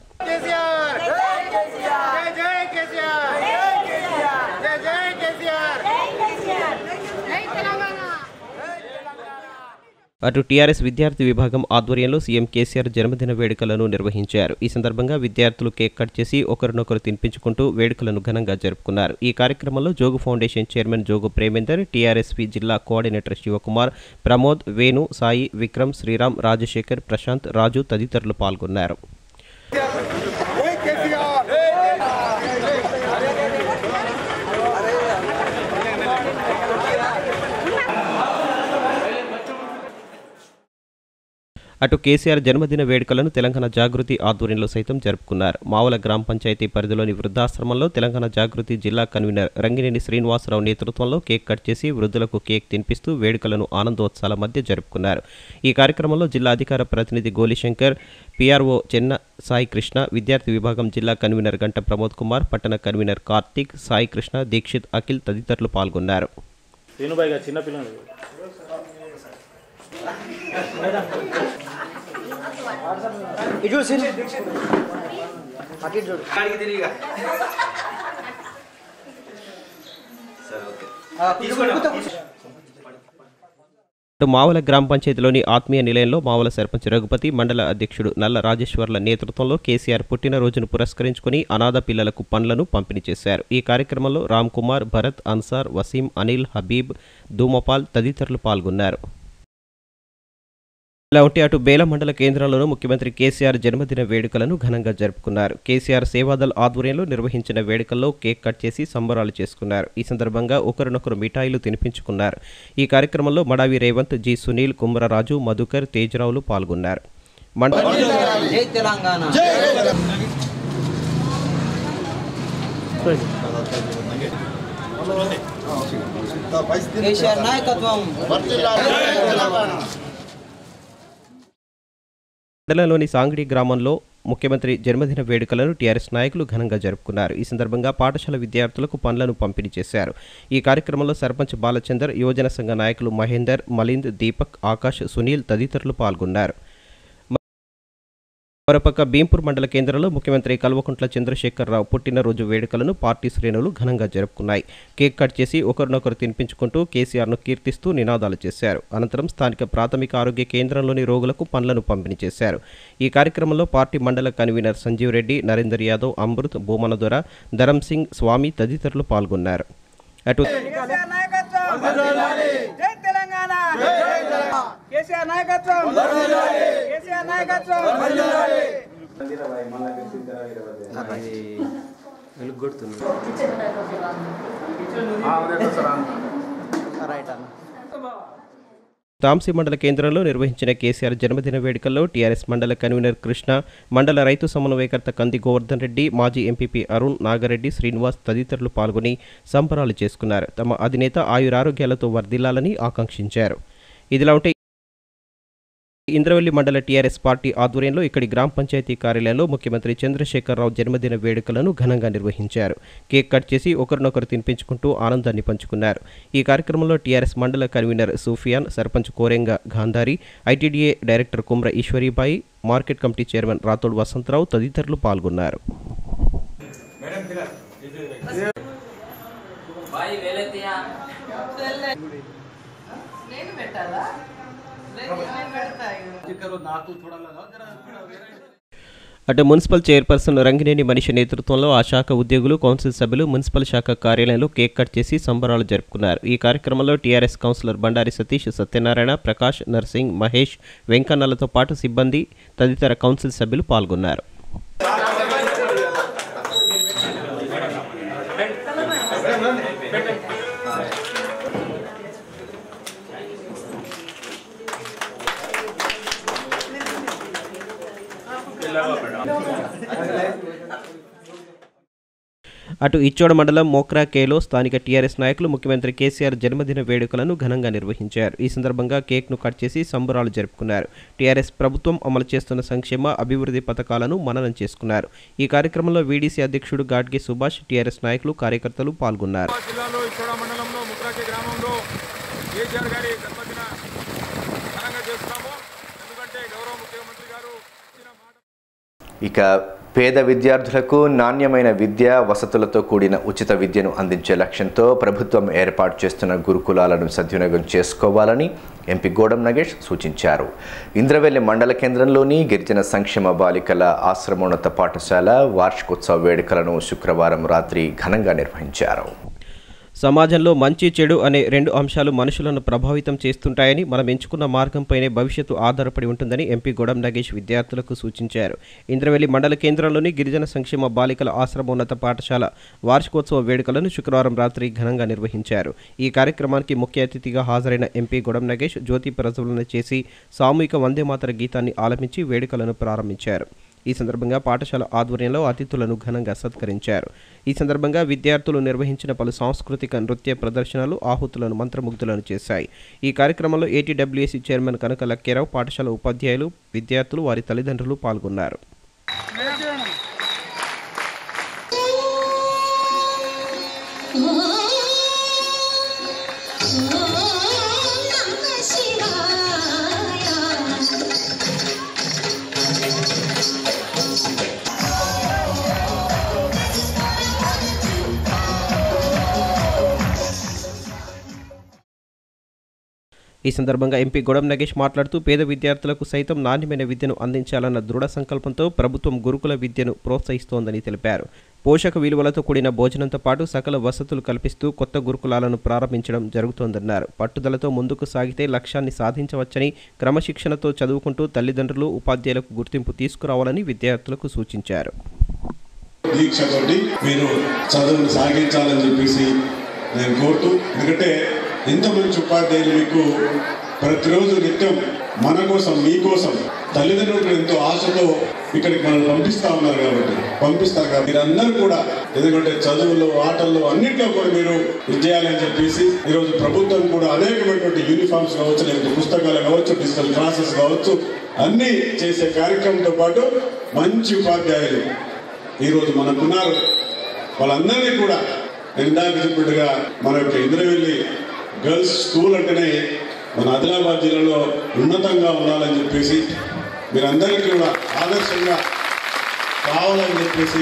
అటు టీఆర్ఎస్ విద్యార్థి విభాగం ఆధ్వర్యంలో సీఎం కేసీఆర్ జన్మదిన వేడుకలను నిర్వహించారు ఈ సందర్భంగా విద్యార్థులు కేక్ కట్ చేసి ఒకరినొకరు తినిపించుకుంటూ వేడుకలను ఘనంగా జరుపుకున్నారు ఈ కార్యక్రమంలో జోగు ఫౌండేషన్ చైర్మన్ జోగు ప్రేమేందర్ టీఆర్ఎస్పీ జిల్లా కోఆర్డినేటర్ శివకుమార్ ప్రమోద్ వేణు సాయి విక్రమ్ శ్రీరామ్ రాజశేఖర్ ప్రశాంత్ రాజు తదితరులు పాల్గొన్నారు అటు కేసీఆర్ జన్మదిన వేడుకలను తెలంగాణ జాగృతి ఆధ్వర్యంలో సైతం జరుపుకున్నారు మావల గ్రామ పంచాయతీ పరిధిలోని వృద్ధాశ్రమంలో తెలంగాణ జాగృతి జిల్లా కన్వీనర్ రంగినేని శ్రీనివాసరావు నేతృత్వంలో కేక్ కట్ చేసి వృద్ధులకు కేక్ తినిపిస్తూ వేడుకలను ఆనందోత్సాల మధ్య జరుపుకున్నారు ఈ కార్యక్రమంలో జిల్లా అధికార ప్రతినిధి గోలిశంకర్ పీఆర్ఓ చెన్న సాయి కృష్ణ విద్యార్థి విభాగం జిల్లా కన్వీనర్ గంట ప్రమోద్ కుమార్ పట్టణ కన్వీనర్ కార్తీక్ సాయి కృష్ణ దీక్షిత్ అఖిల్ తదితరులు పాల్గొన్నారు శ్రీనుబాయిగా చిన్నపిల్లలు ఇటు సీన్ అటు చూడు కాడికి తిరిగిగా అటు మావల గ్రామ పంచాయతీలోని ఆత్మీయ నిలయంలో మావల సర్పంచ్ రఘుపతి మండల అధ్యక్షుడు నల్ల రాజేశ్వర్ల నేతృత్వంలో కేసీఆర్ పుట్టినరోజును పురస్కరించుకుని అనాథ పిల్లలకు పండ్లను పంపిణీ చేశారు ఈ కార్యక్రమంలో రామ్ కుమార్ భరత్ అన్సార్ వసీం అనిల్ హబీబ్ ధూమపాల్ తదితరులు పాల్గొన్నారు ఇలా ఉంటే అటు బేల మండల కేంద్రంలోనూ ముఖ్యమంత్రి కేసీఆర్ జన్మదిన వేడుకలను ఘనంగా జరుపుకున్నారు కేసీఆర్ సేవాదల్ ఆధ్వర్యంలో నిర్వహించిన వేడుకల్లో కేక్ కట్ చేసి సంబరాలు చేసుకున్నారు ఈ సందర్భంగా ఒకరినొకరు మిఠాయిలు తినిపించుకున్నారు ఈ కార్యక్రమంలో మడావి రేవంత్ జి సునీల్ కుమ్మరరాజు మధుకర్ తేజరావులు పాల్గొన్నారు మండ జై తెలంగాణ కేసీఆర్ నాయకత్వం మండలంలోని సాంగడి గ్రామంలో ముఖ్యమంత్రి జన్మదిన వేడుకలను టీఆర్ఎస్ నాయకులు ఘనంగా జరుపుకున్నారు ఈ సందర్భంగా పాఠశాల విద్యార్థులకు పండ్లను పంపిణీ చేశారు ఈ కార్యక్రమంలో సర్పంచ్ బాలచందర్ యువజన సంఘ నాయకులు మహేందర్ మలింద్ దీపక్ ఆకాష్ సునీల్ తదితరులు పాల్గొన్నారు మరోపక్క భీంపూర్ మండల కేంద్రంలో ముఖ్యమంత్రి కల్వకుంట్ల చంద్రశేఖరరావు పుట్టినరోజు వేడుకలను పార్టీ శ్రేణులు ఘనంగా జరుపుకున్నాయి కేక్ కట్ చేసి ఒకరినొకరు తినిపించుకుంటూ కేసీఆర్ను కీర్తిస్తూ నినాదాలు చేశారు అనంతరం స్థానిక ప్రాథమిక ఆరోగ్య కేంద్రంలోని రోగులకు పండ్లను పంపిణీ చేశారు ఈ కార్యక్రమంలో పార్టీ మండల కన్వీనర్ సంజీవ్ రెడ్డి నరేందర్ యాదవ్ అమృత్ భూమనదొర ధరం సింగ్ స్వామి తదితరులు పాల్గొన్నారు అటు కేసీఆర్ నాయకత్వం జై తెలంగాణ కేసీఆర్ నాయకత్వం కేసీఆర్ నాయకత్వం రైట్ అన్న తాంసీ మండల కేంద్రంలో నిర్వహించిన కేసీఆర్ జన్మదిన వేడుకల్లో టీఆర్ఎస్ మండల కన్వీనర్ కృష్ణ మండల రైతు సమన్వయకర్త కంది గోవర్ధన్ రెడ్డి మాజీ ఎంపీపీ అరుణ్ నాగరెడ్డి శ్రీనివాస్ తదితరులు పాల్గొని సంబరాలు చేసుకున్నారు తమ అధినేత ఆయురారోగ్యాలతో వర్ధిల్లాలని ఆకాంక్షించారు ఇదిలా ఉంటే ఇంద్రవెల్లి మండల టీఆర్ఎస్ పార్టీ ఆధ్వర్యంలో ఇక్కడి గ్రామ పంచాయతీ కార్యాలయంలో ముఖ్యమంత్రి చంద్రశేఖరరావు జన్మదిన వేడుకలను ఘనంగా నిర్వహించారు కేక్ కట్ చేసి ఒకరినొకరు తినిపించుకుంటూ ఆనందాన్ని పంచుకున్నారు ఈ కార్యక్రమంలో టీఆర్ఎస్ మండల convener Sufiyan sarpanch Korenga Gandhari ITDA director Kumra Eshwaribai market committee chairman Rathod Vasantharao తదితరులు పాల్గొన్నారు అటు మున్సిపల్ చైర్పర్సన్ రంగినేని మనిషి నేతృత్వంలో ఆ శాఖ ఉద్యోగులు కౌన్సిల్ సభ్యులు మున్సిపల్ శాఖ కార్యాలయంలో కేక్ కట్ చేసి సంబరాలు జరుపుకున్నారు ఈ కార్యక్రమంలో టీఆర్ఎస్ కౌన్సిలర్ బండారి సతీష్ సత్యనారాయణ ప్రకాష్ నర్సింగ్ మహేష్ వెంకన్నలతో పాటు సిబ్బంది తదితర కౌన్సిల్ సభ్యులు పాల్గొన్నారు అటు ఇచ్చోడ మండలం మోక్రా కేలో స్థానిక టీఆర్ఎస్ నాయకులు ముఖ్యమంత్రి కేసీఆర్ జన్మదిన వేడుకలను ఘనంగా నిర్వహించారు ఈ సందర్భంగా కేక్ను కట్ చేసి సంబరాలు జరుపుకున్నారు టీఆర్ఎస్ ప్రభుత్వం అమలు చేస్తున్న సంక్షేమ అభివృద్ధి పథకాలను మననం చేసుకున్నారు ఈ కార్యక్రమంలో వీడీసీ అధ్యక్షుడు గాడ్గే సుభాష్ టీఆర్ఎస్ నాయకులు కార్యకర్తలు పాల్గొన్నారు జిల్లాలో ఇచ్చోడ మండలంలో ముక్రాకి గ్రామంలో కేసీఆర్ గారి జన్మదిన ఘనంగా చేస్తున్నాము ఎందుకంటే గౌరవ ముఖ్యమంత్రి గారు ఇచ్చిన మాట ఇక పేద విద్యార్థులకు నాణ్యమైన విద్య వసతులతో కూడిన ఉచిత విద్యను అందించే లక్ష్యంతో ప్రభుత్వం ఏర్పాటు చేస్తున్న గురుకులాలను సద్వినియోగం చేసుకోవాలని ఎంపీ గోడం నగేష్ సూచించారు ఇంద్రవెల్లి మండల కేంద్రంలోని గిరిజన సంక్షేమ బాలికల ఆశ్రమోన్నత పాఠశాల వార్షికోత్సవ వేడుకలను శుక్రవారం రాత్రి ఘనంగా నిర్వహించారు సమాజంలో మంచి చెడు అనే రెండు అంశాలు మనుషులను ప్రభావితం చేస్తుంటాయని మనం ఎంచుకున్న మార్గంపైనే భవిష్యత్తు ఆధారపడి ఉంటుందని ఎంపీ గొడం నగేష్ విద్యార్థులకు సూచించారు ఇంద్రవెల్లి మండల కేంద్రంలోని గిరిజన సంక్షేమ బాలికల ఆశ్రమోన్నత పాఠశాల వార్షికోత్సవ వేడుకలను శుక్రవారం రాత్రి ఘనంగా నిర్వహించారు ఈ కార్యక్రమానికి ముఖ్య అతిథిగా హాజరైన ఎంపీ గొడం నగేష్ జ్యోతి ప్రజ్వలన చేసి సామూహిక వందేమాతర గీతాన్ని ఆలపించి వేడుకలను ప్రారంభించారు ఈ సందర్భంగా పాఠశాల ఆధ్వర్యంలో అతిథులను ఘనంగా సత్కరించారు ఈ సందర్భంగా విద్యార్థులు నిర్వహించిన పలు సాంస్కృతిక నృత్య ప్రదర్శనలు ఆహుతులను మంత్రముగ్ధులను చేశాయి ఈ కార్యక్రమంలో ఏటీడబ్ల్యూఎస్సీ చైర్మన్ కనక లక్కేరావు పాఠశాల ఉపాధ్యాయులు విద్యార్థులు వారి తల్లిదండ్రులు పాల్గొన్నారు ఈ సందర్భంగా ఎంపీ గొడం నగేష్ మాట్లాడుతూ పేద విద్యార్థులకు సైతం నాణ్యమైన విద్యను అందించాలన్న దృఢ సంకల్పంతో ప్రభుత్వం గురుకుల విద్యను ప్రోత్సహిస్తోందని తెలిపారు పోషక విలువలతో కూడిన భోజనంతో పాటు సకల వసతులు కల్పిస్తూ కొత్త గురుకులాలను ప్రారంభించడం జరుగుతోందన్నారు పట్టుదలతో ముందుకు సాగితే లక్ష్యాన్ని సాధించవచ్చని క్రమశిక్షణతో చదువుకుంటూ తల్లిదండ్రులు ఉపాధ్యాయులకు గుర్తింపు తీసుకురావాలని విద్యార్థులకు సూచించారు దీక్షతోటి మీరు చదువును సాగించాలని చెప్పేసి నేను కోరుతూ ఎందుకంటే ఎంత మంచి ఉపాధ్యాయులు మీకు ప్రతిరోజు నిత్యం మన కోసం మీకోసం తల్లిదండ్రులు ఎంతో ఆశతో ఇక్కడికి మనం పంపిస్తా ఉన్నారు కాబట్టి పంపిస్తారు కాబట్టి మీరందరూ కూడా ఎందుకంటే చదువులో ఆటల్లో అన్నింటిలో కూడా మీరు విజయాలని చెప్పేసి ఈరోజు ప్రభుత్వం కూడా అనేకమైనటువంటి యూనిఫామ్స్ కావచ్చు లేకపోతే పుస్తకాలు కావచ్చు డిజిటల్ క్లాసెస్ కావచ్చు అన్నీ చేసే కార్యక్రమంతో పాటు మంచి ఉపాధ్యాయులు ఈరోజు మనకున్నారు వాళ్ళందరినీ కూడా ఇందాక చెప్పినట్టుగా మన యొక్క ఇంద్రవెల్లి గర్ల్స్ స్కూల్ అంటేనే మన ఆదిలాబాద్ జిల్లాలో ఉన్నతంగా ఉండాలని చెప్పేసి మీరందరికీ కూడా ఆదర్శంగా కావాలని చెప్పేసి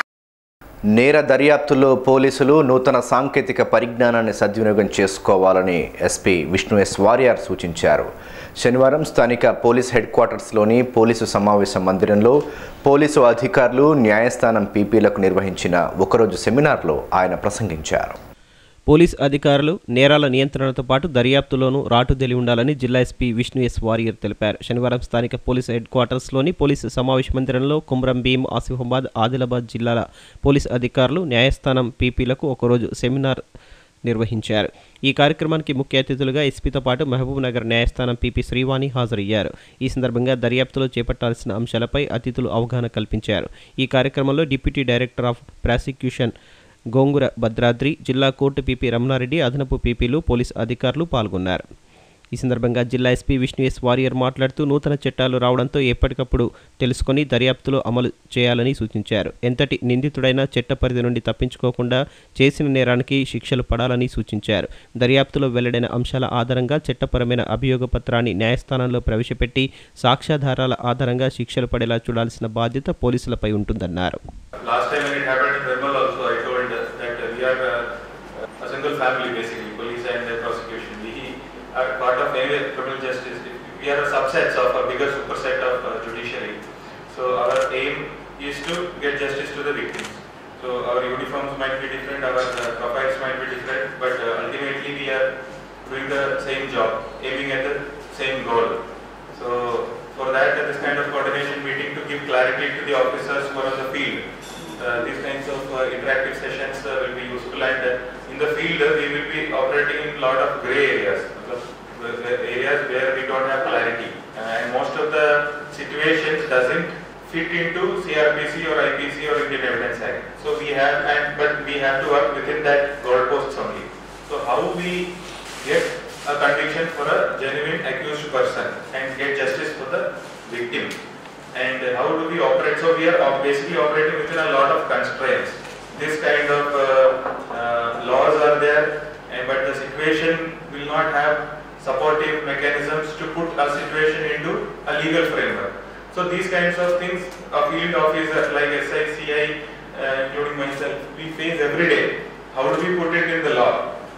నేర దర్యాప్తులో పోలీసులు నూతన సాంకేతిక పరిజ్ఞానాన్ని సద్వినియోగం చేసుకోవాలని ఎస్పీ విష్ణు ఎస్ వారియర్ సూచించారు శనివారం స్థానిక పోలీస్ హెడ్ క్వార్టర్స్లోని పోలీసు సమావేశ మందిరంలో పోలీసు అధికారులు న్యాయస్థానం పీపీలకు నిర్వహించిన ఒకరోజు సెమినార్లో ఆయన ప్రసంగించారు పోలీస్ అధికారులు నేరాల నియంత్రణతో పాటు దర్యాప్తులోనూ రాటుదేలి ఉండాలని జిల్లా ఎస్పీ విష్ణు ఎస్ వారియర్ తెలిపారు శనివారం స్థానిక పోలీస్ హెడ్ క్వార్టర్స్లోని పోలీసు సమావేశ మందిరంలో కుమ్రం భీం ఆసిఫాబాద్ ఆదిలాబాద్ జిల్లాల పోలీస్ అధికారులు న్యాయస్థానం పీపీలకు ఒకరోజు సెమినార్ నిర్వహించారు ఈ కార్యక్రమానికి ముఖ్య అతిథులుగా ఎస్పీతో పాటు మహబూబ్ నగర్ న్యాయస్థానం పీపీ శ్రీవాణి హాజరయ్యారు ఈ సందర్భంగా దర్యాప్తులో చేపట్టాల్సిన అంశాలపై అతిథులు అవగాహన కల్పించారు ఈ కార్యక్రమంలో deputy director of prosecution Gongura Bhadradri జిల్లా కోర్టు పీపీ రమణారెడ్డి అదనపు పీపీలు పోలీస్ అధికారులు పాల్గొన్నారు ఈ సందర్భంగా జిల్లా ఎస్పీ విష్ణు ఎస్ వారియర్ మాట్లాడుతూ నూతన చట్టాలు రావడంతో ఎప్పటికప్పుడు తెలుసుకొని దర్యాప్తులో అమలు చేయాలని సూచించారు ఎంతటి నిందితుడైనా చట్ట పరిధి నుండి తప్పించుకోకుండా చేసిన నేరానికి శిక్షలు పడాలని సూచించారు దర్యాప్తులో వెల్లడైన అంశాల ఆధారంగా చట్టపరమైన అభియోగ పత్రాన్ని న్యాయస్థానంలో ప్రవేశపెట్టి సాక్ష్యాధారాల ఆధారంగా శిక్షలు పడేలా చూడాల్సిన బాధ్యత పోలీసులపై ఉంటుందన్నారు Last time when it happened in Nirmal also, I told uh, that uh, we are uh, a single family basically, police and the prosecution. We are part of any criminal justice. We are a subsets of a bigger superset of uh, judiciary. So our aim is to get justice to the victims. So our uniforms might be different, our uh, profiles might be different, but uh, ultimately we are doing the same job, aiming at the same goal. So for that, uh, this kind of coordination meeting to give clarity to the officers who are on the field. Uh, these kinds of uh, interactive sessions uh, will be useful and uh, in the field uh, we will be operating in a lot of grey areas, the, the areas where we don't have clarity and most of the situations doesn't fit into CRPC or IPC or Indian Evidence Act. So we have, and but we have to work within that goalposts only. So how we get a conviction for a genuine accused person and get justice for the victim. And uh, how do we operate? So we are op- basically operating within a lot of constraints. This kind of uh, uh, laws are there, and, but the situation will not have supportive mechanisms to put a situation into a legal framework. So these kinds of things, a field officer like SI, CI, uh, including myself, we face every day. How do we put it in the law?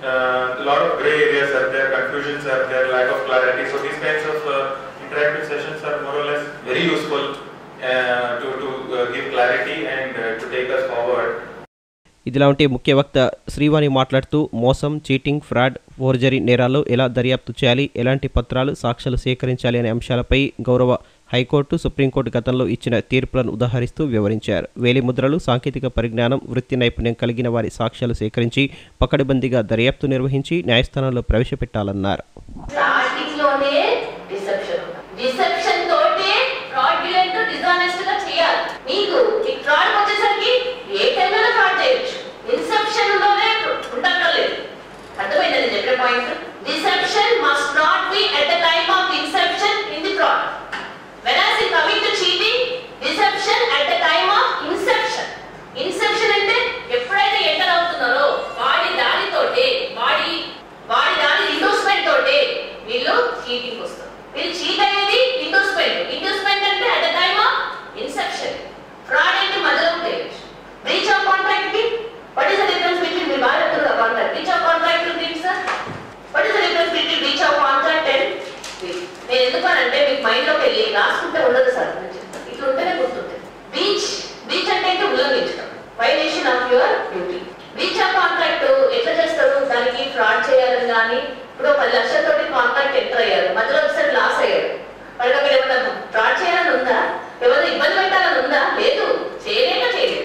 Uh, a lot of gray areas are there, confusions are there, lack of clarity. So these kinds of uh, interactive sessions are more or less very useful uh, to, to uh, give clarity and uh, to take us forward. ఇదిలా ఉంటే ముఖ్య వక్త శ్రీవాణి మాట్లాడుతూ మోసం cheating fraud forgery నేరాల్లో ఎలా దర్యాప్తు చేయాలి ఎలాంటి పత్రాలు సాక్ష్యాలు సేకరించాలి అనే అంశాలపై గౌరవ హైకోర్టు సుప్రీంకోర్టు గతంలో ఇచ్చిన తీర్పులను ఉదాహరిస్తూ వివరించారు వేలిముద్రలు సాంకేతిక పరిజ్ఞానం వృత్తి నైపుణ్యం కలిగిన వారి సాక్ష్యాలు సేకరించి పకడ్బందీగా దర్యాప్తు నిర్వహించి న్యాయస్థానంలో ప్రవేశపెట్టాలన్నారు స్టార్టింగ్ లోనే డిసెప్షన్ డిసెప్షన్ తోటే ఫ్రాడ్యులెంట్ డిజానెస్ట్ గా చేయాలి మీకు ఈ ఫ్రాడ్ వచ్చేసరికి ఏ టైంలో ఫ్రాడ్ చేయొచ్చు ఇన్సెప్షన్ లోనే ఉండక్కర్లేదు అర్థమైంది నేను చెప్పిన point deception must not be at the time of inception in the fraud whereas in coming to cheating deception at the time of inception inception అంటే ఎప్పుడైతే ఎంటర్ అవుతున్నారో వాడి దానితోటే వాడి వాడి దాని ఇండోస్మెంట్ తోటే వీళ్ళు చీటింగ్ వస్తారు వీళ్ళు చీట్ అయ్యేది ఇండోస్మెంట్ ఇండోస్మెంట్ అంటే at the time of inception fraud అంటే మధ్యలో ఉండేయచ్చు బ్రీచ్ ఆఫ్ కాంట్రాక్ట్ కి what is the difference between మీరు బాగా చెప్తున్నారు contract breach of contract thing sir what is the difference between breach of contract and నేను ఎందుకనంటే మీకు మైండ్ లోకి వెళ్ళి రాసుకుంటే ఉండదు సార్ నేను చెప్తాను ఇట్లా ఉంటేనే గుర్తుంటుంది బీచ్ బీచ్ అంటే ఏంటి ఉల్లంఘించడం violation of your duty breach of contract ఎట్లా చేస్తారు దానికి ఫ్రాడ్ చేయాలని కానీ ఇప్పుడు ఒక పది లక్షలతోటి కాంట్రాక్ట్ ఎంటర్ అయ్యారు మధ్యలో ఒకసారి లాస్ అయ్యాడు వాళ్ళకి అక్కడ ఏమన్నా ఫ్రాడ్ చేయాలని ఉందా ఎవరైనా ఇబ్బంది పెట్టాలని ఉందా లేదు చేయలేక చేయలేదు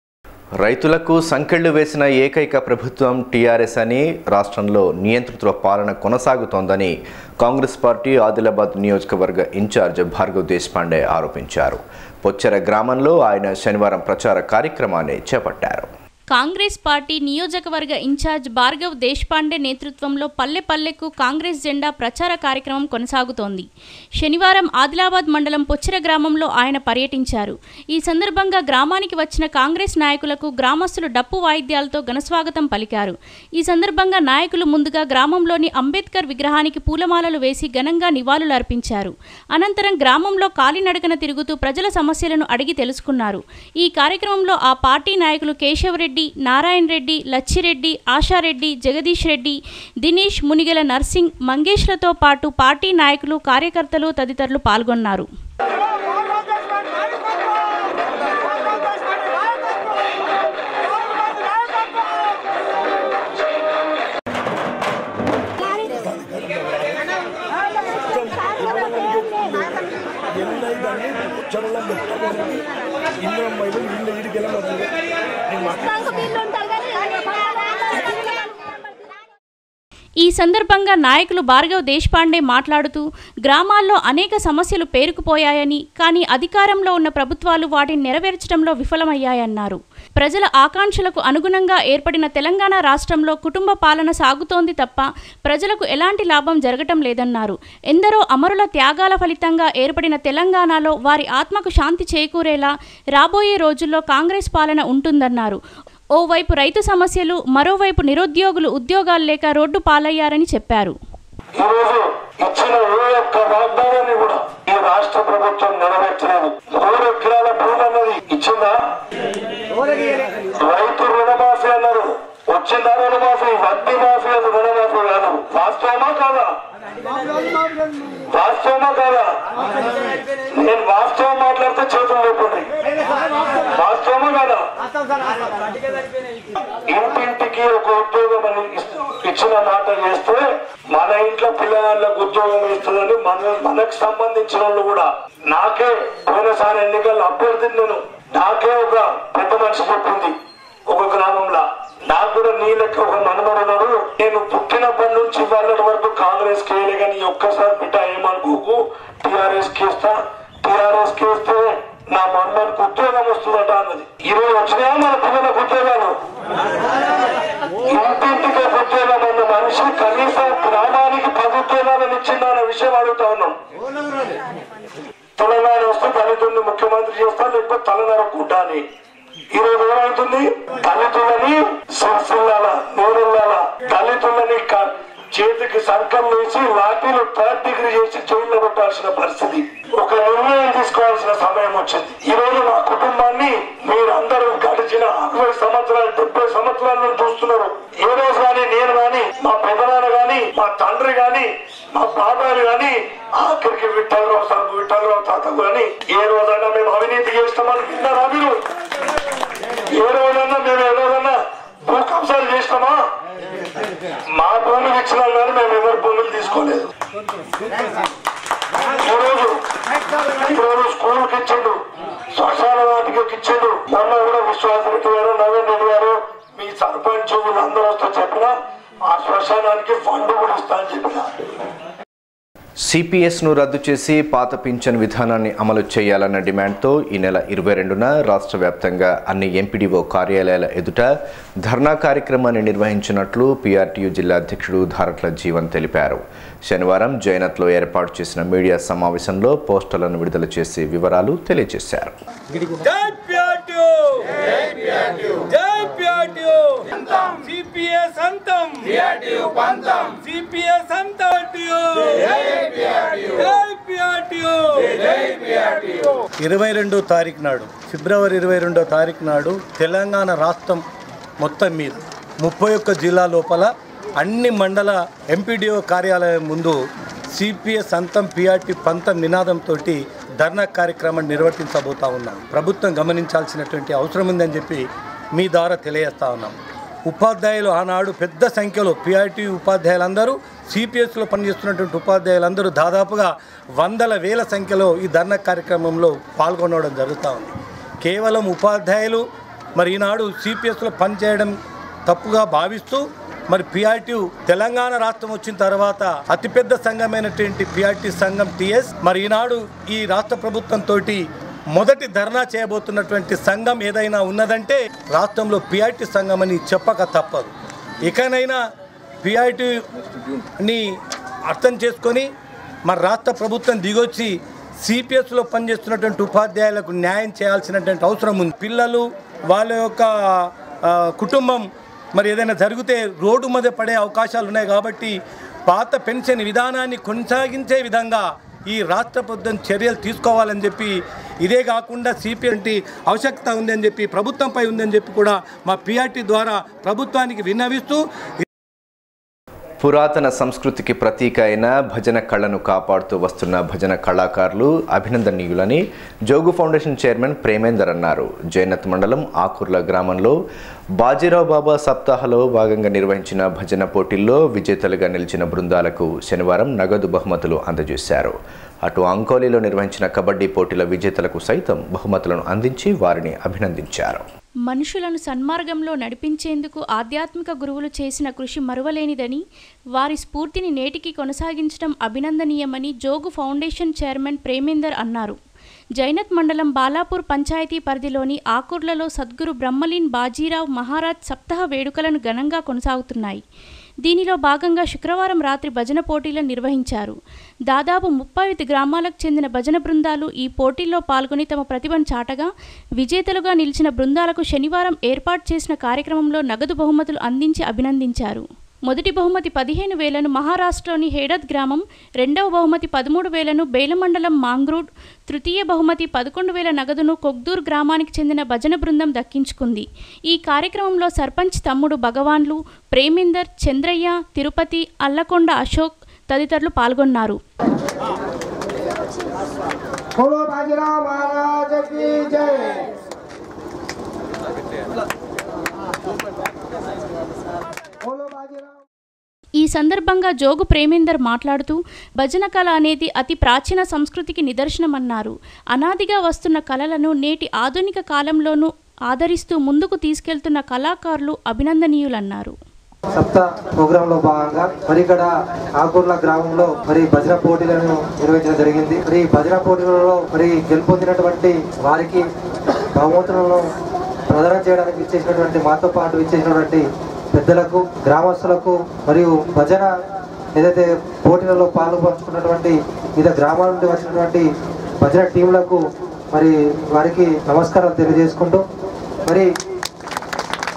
రైతులకు సంకెళ్లు వేసిన ఏకైక ప్రభుత్వం టీఆర్ఎస్ అని రాష్ట్రంలో నియంతృత్వ పాలన కొనసాగుతోందని కాంగ్రెస్ పార్టీ ఆదిలాబాద్ నియోజకవర్గ ఇన్ఛార్జ్ భార్గవ్ దేశపాండే ఆరోపించారు పొచ్చెర గ్రామంలో ఆయన శనివారం ప్రచార కార్యక్రమాన్ని చేపట్టారు కాంగ్రెస్ పార్టీ నియోజకవర్గ ఇన్ఛార్జ్ భార్గవ్ దేశపాండే నేతృత్వంలో పల్లె పల్లెకు కాంగ్రెస్ జెండా ప్రచార కార్యక్రమం కొనసాగుతోంది శనివారం ఆదిలాబాద్ మండలం పొచ్చిర గ్రామంలో ఆయన పర్యటించారు ఈ సందర్భంగా గ్రామానికి వచ్చిన కాంగ్రెస్ నాయకులకు గ్రామస్తులు డప్పు వాయిద్యాలతో ఘనస్వాగతం పలికారు ఈ సందర్భంగా నాయకులు ముందుగా గ్రామంలోని అంబేద్కర్ విగ్రహానికి పూలమాలలు వేసి ఘనంగా నివాళులు అర్పించారు అనంతరం గ్రామంలో కాలినడకన తిరుగుతూ ప్రజల సమస్యలను అడిగి తెలుసుకున్నారు ఈ కార్యక్రమంలో ఆ పార్టీ నాయకులు కేశవరెడ్డి రెడ్డి నారాయణ రెడ్డి లచ్చిరెడ్డి ఆశారెడ్డి జగదీష్ రెడ్డి దినేష్ మునిగెల నర్సింగ్ మంగేష్లతో పాటు పార్టీ నాయకులు కార్యకర్తలు తదితరులు పాల్గొన్నారు ఈ సందర్భంగా నాయకులు భార్గవ్ దేశపాండే మాట్లాడుతూ గ్రామాల్లో అనేక సమస్యలు పేరుకుపోయాయని కానీ అధికారంలో ఉన్న ప్రభుత్వాలు వాటిని నెరవేర్చడంలో విఫలమయ్యాయన్నారు ప్రజల ఆకాంక్షలకు అనుగుణంగా ఏర్పడిన తెలంగాణ రాష్ట్రంలో కుటుంబ పాలన సాగుతోంది తప్ప ప్రజలకు ఎలాంటి లాభం జరగటం లేదన్నారు ఎందరో అమరుల త్యాగాల ఫలితంగా ఏర్పడిన తెలంగాణలో వారి ఆత్మకు శాంతి చేకూరేలా రాబోయే రోజుల్లో కాంగ్రెస్ పాలన ఉంటుందన్నారు ఓవైపు రైతు సమస్యలు మరోవైపు నిరుద్యోగులు ఉద్యోగాలు లేక రోడ్డు పాలయ్యారని చెప్పారు ఈరోజు ఇచ్చిన ఏ ఒక్క వాగ్దానాన్ని కూడా ఈ రాష్ట్ర ప్రభుత్వం నెరవేర్చలేదు మూడు ఎకరాల భూమి అన్నది ఇచ్చిందా రైతు రుణమాఫీ అన్నారు వచ్చిందా రుణమాఫీ వడ్డీ మాఫీ అది రుణమాఫీ కాదు వాస్తవమా కాదా వాస్తవమా కాదా నేను వాస్తవం మాట్లాడితే చేతులు లేకుండా వాస్తవమా కాదా ఇంటింటికి ఒక ఉద్యోగం అని ఇస్- ఇచ్చిన మాట చేస్తే మన ఇంట్లో పిల్లలకు ఉద్యోగం ఇస్తుందని మన మనకు సంబంధించిన వాళ్ళు కూడా నాకే పోయినసారి ఎన్నికల్లో అభ్యర్థిని నేను నాకే ఒక పెద్ద మనిషి చెప్పింది ఒక గ్రామంలో నాకు కూడా నీ లెక్క ఒక మనమరున్నాడు నేను పుట్టినప్పటి నుంచి వాళ్ళ వరకు కాంగ్రెస్ కి వేయలే కానీ ఈ ఒక్కసారి బిడ్డ ఏమనుకోకు టిఆర్ఎస్ కి ఇస్తా టిఆర్ఎస్ కి ఇస్తే నా మమ్మల్కి ఉద్యోగం వస్తుందట అన్నది ఈరోజు వచ్చినాయా మన పిల్లలకు ఉద్యోగాలు ఇంటింటికి ఒక ఉద్యోగం అన్న మనిషి కనీసం గ్రామానికి పది ఉద్యోగాలను ఇచ్చిందా అన్న విషయం అడుగుతా ఉన్నాం తెలంగాణ వస్తే దళితుల్ని ముఖ్యమంత్రి చేస్తా లేకపోతే తలనరకుంటా అని ఈ రోజు ఏమవుతుంది దళితులని సిరిసిల్లాల నూరుల్లాల దళితులని క- చేతికి సంకం వేసి లాఠీలు థర్డ్ డిగ్రీ చేసి జైల్లో పెట్టాల్సిన పరిస్థితి ఒక నిర్ణయం తీసుకోవాల్సిన సమయం వచ్చింది ఈ రోజు మా కుటుంబాన్ని మీరందరూ గడిచిన అరవై సంవత్సరాలు డెబ్బై సంవత్సరాల నుంచి చూస్తున్నారు ఏ రోజు కానీ నేను కానీ మా పెదనాన్న కానీ మా తండ్రి కానీ మా బాబాయ్ కానీ ఆఖరికి విఠలరావు సార్ విఠలరావు తాత కానీ ఏ రోజైనా మేము అవినీతి చేస్తామని విన్నారా మీరు ఏ రోజైనా మేము ఏ రోజైనా భూ కబ్జాలు చేసినామా మా భూములు ఇచ్చినాం కానీ మేము ఎవరి భూములు తీసుకోలేదు ఈరోజు ఈరోజు స్కూల్కి ఇచ్చిండు శ్మశాన వాటికి ఇచ్చిండు మొన్న కూడా విశ్వాసరెడ్డి గారు నవీన్ రెడ్డి గారు మీ సర్పంచ్ వీళ్ళందరూ వస్తే చెప్పిన ఆ శ్మశానానికి ఫండ్ కూడా ఇస్తా అని చెప్పిన సిపిఎస్ను రద్దు చేసి పాత పింఛన్ విధానాన్ని అమలు చేయాలన్న డిమాండ్తో ఈ నెల ఇరవై రెండున రాష్ట్ర వ్యాప్తంగా అన్ని ఎంపీడీఓ కార్యాలయాల ఎదుట ధర్నా కార్యక్రమాన్ని నిర్వహించినట్లు పీఆర్టీయూ జిల్లా అధ్యక్షుడు ధారట్ల జీవన్ తెలిపారు శనివారం జైనత్లో ఏర్పాటు చేసిన మీడియా సమావేశంలో పోస్టర్లను విడుదల చేసి వివరాలు తెలియజేశారు జై పిఆర్టీయూ జై పిఆర్టీయూ సిపిఎస్ అంతం పిఆర్టీయూ పంతం సిపిఎస్ అంతం జై పిఆర్టీయూ జై పిఆర్టీయూ ఇరవై రెండో తారీఖు నాడు ఫిబ్రవరి ఇరవై రెండో తారీఖు నాడు తెలంగాణ రాష్ట్రం మొత్తం మీద ముప్పై ఒక్క జిల్లా లోపల అన్ని మండల ఎంపీడీఓ కార్యాలయం ముందు సిపిఎస్ అంతం పిఆర్టీ పంతం నినాదంతో ధర్నా కార్యక్రమం నిర్వర్తించబోతా ఉన్నాం ప్రభుత్వం గమనించాల్సినటువంటి అవసరం ఉందని చెప్పి మీ ద్వారా తెలియజేస్తా ఉన్నాం ఉపాధ్యాయులు ఆనాడు పెద్ద సంఖ్యలో పిఆర్టీ ఉపాధ్యాయులందరూ సిపిఎస్లో పనిచేస్తున్నటువంటి ఉపాధ్యాయులందరూ దాదాపుగా వందల వేల సంఖ్యలో ఈ ధర్నా కార్యక్రమంలో పాల్గొనడం జరుగుతూ ఉంది కేవలం ఉపాధ్యాయులు మరి ఈనాడు సిపిఎస్లో పనిచేయడం తప్పుగా భావిస్తూ మరి పిఆర్టీ తెలంగాణ రాష్ట్రం వచ్చిన తర్వాత అతిపెద్ద సంఘమైనటువంటి పిఆర్టీ సంఘం టిఎస్ మరి ఈనాడు ఈ రాష్ట్ర ప్రభుత్వంతో మొదటి ధర్నా చేయబోతున్నటువంటి సంఘం ఏదైనా ఉన్నదంటే రాష్ట్రంలో పిఆర్టీ సంఘం అని చెప్పక తప్పదు ఇకనైనా పిఆర్టీని అర్థం చేసుకొని మరి రాష్ట్ర ప్రభుత్వం దిగొచ్చి సిపిఎస్లో పనిచేస్తున్నటువంటి ఉపాధ్యాయులకు న్యాయం చేయాల్సినటువంటి అవసరం ఉంది పిల్లలు వాళ్ళ యొక్క ఆ, కుటుంబం మరి ఏదైనా జరిగితే రోడ్డు మీద పడే అవకాశాలు ఉన్నాయి కాబట్టి పాత పెన్షన్ విధానాన్ని కొనసాగించే విధంగా ఈ రాష్ట్ర ప్రభుత్వం చర్యలు తీసుకోవాలని చెప్పి ఇదే కాకుండా సిపిఎంటి ఆవశ్యకత ఉందని చెప్పి ప్రభుత్వంపై ఉందని చెప్పి కూడా మా పిఆర్టీ ద్వారా ప్రభుత్వానికి విన్నవిస్తూ పురాతన సంస్కృతికి ప్రతీక అయిన భజన కళను కాపాడుతూ వస్తున్న భజన కళాకారులు అభినందనీయులని జోగు ఫౌండేషన్ చైర్మన్ ప్రేమేందర్ అన్నారు జైనత్ మండలం ఆకుర్ల గ్రామంలో బాజీరావు బాబా సప్తాహలో భాగంగా నిర్వహించిన భజన పోటీల్లో విజేతలుగా నిలిచిన బృందాలకు శనివారం నగదు బహుమతులు అందజేశారు అటు అంకోలీలో నిర్వహించిన కబడ్డీ పోటీల విజేతలకు సైతం బహుమతులను అందించి వారిని అభినందించారు మనుషులను సన్మార్గంలో నడిపించేందుకు ఆధ్యాత్మిక గురువులు చేసిన కృషి మరువలేనిదని వారి స్ఫూర్తిని నేటికి కొనసాగించడం అభినందనీయమని జోగు ఫౌండేషన్ చైర్మన్ ప్రేమేందర్ అన్నారు జైనత్ మండలం బాలాపూర్ పంచాయతీ పరిధిలోని ఆకుర్లలో సద్గురు బ్రహ్మలీన్ బాజీరావు మహారాజ్ సప్తాహ వేడుకలను ఘనంగా కొనసాగుతున్నాయి దీనిలో భాగంగా శుక్రవారం రాత్రి భజన పోటీలను నిర్వహించారు దాదాపు ముప్పై ఐదు గ్రామాలకు చెందిన భజన బృందాలు ఈ పోటీల్లో పాల్గొని తమ ప్రతిభను చాటగా విజేతలుగా నిలిచిన బృందాలకు శనివారం ఏర్పాటు చేసిన కార్యక్రమంలో నగదు బహుమతులు అందించి అభినందించారు మొదటి బహుమతి పదిహేను వేలను మహారాష్ట్రలోని హేడత్ గ్రామం రెండవ బహుమతి పదమూడు వేలను బేలమండలం మాంగ్రూడ్ తృతీయ బహుమతి పదకొండు వేల నగదును కొగ్దూర్ గ్రామానికి చెందిన భజన బృందం దక్కించుకుంది ఈ కార్యక్రమంలో సర్పంచ్ తమ్ముడు భగవాన్లు ప్రేమిందర్ చంద్రయ్య తిరుపతి అల్లకొండ అశోక్ తదితరులు పాల్గొన్నారు बोलो बाजीराव महाराज की जय बोलो बाजीराव ఈ సందర్భంగా జోగు ప్రేమేందర్ మాట్లాడుతూ భజన కళ అనేది అతి ప్రాచీన సంస్కృతికి నిదర్శనమన్నారు అనాదిగా వస్తున్న కళలను నేటి ఆధునిక కాలంలోనూ ఆదరిస్తూ ముందుకు తీసుకెళ్తున్న కళాకారులు అభినందనీయులన్నారు సప్త ప్రోగ్రామ్ లో భాగంగా మరి ఇక్కడ ఆకూర్ల గ్రామంలో మరి భజన పోటీలను నిర్వహించడం జరిగింది మరి ఈ భజన పోటీలలో మరి గెలుపొందినటువంటి వారికి బహుమతులను ప్రదానం చేయడానికి ఇచ్చేసినటువంటి మాతో పాటు ఇచ్చేసినటువంటి పెద్దలకు గ్రామస్తులకు మరియు భజన ఏదైతే పోటీలలో పాల్గొంచుకున్నటువంటి వివిధ గ్రామాల నుండి వచ్చినటువంటి భజన టీంలకు మరి వారికి నమస్కారాలు తెలియజేసుకుంటూ మరి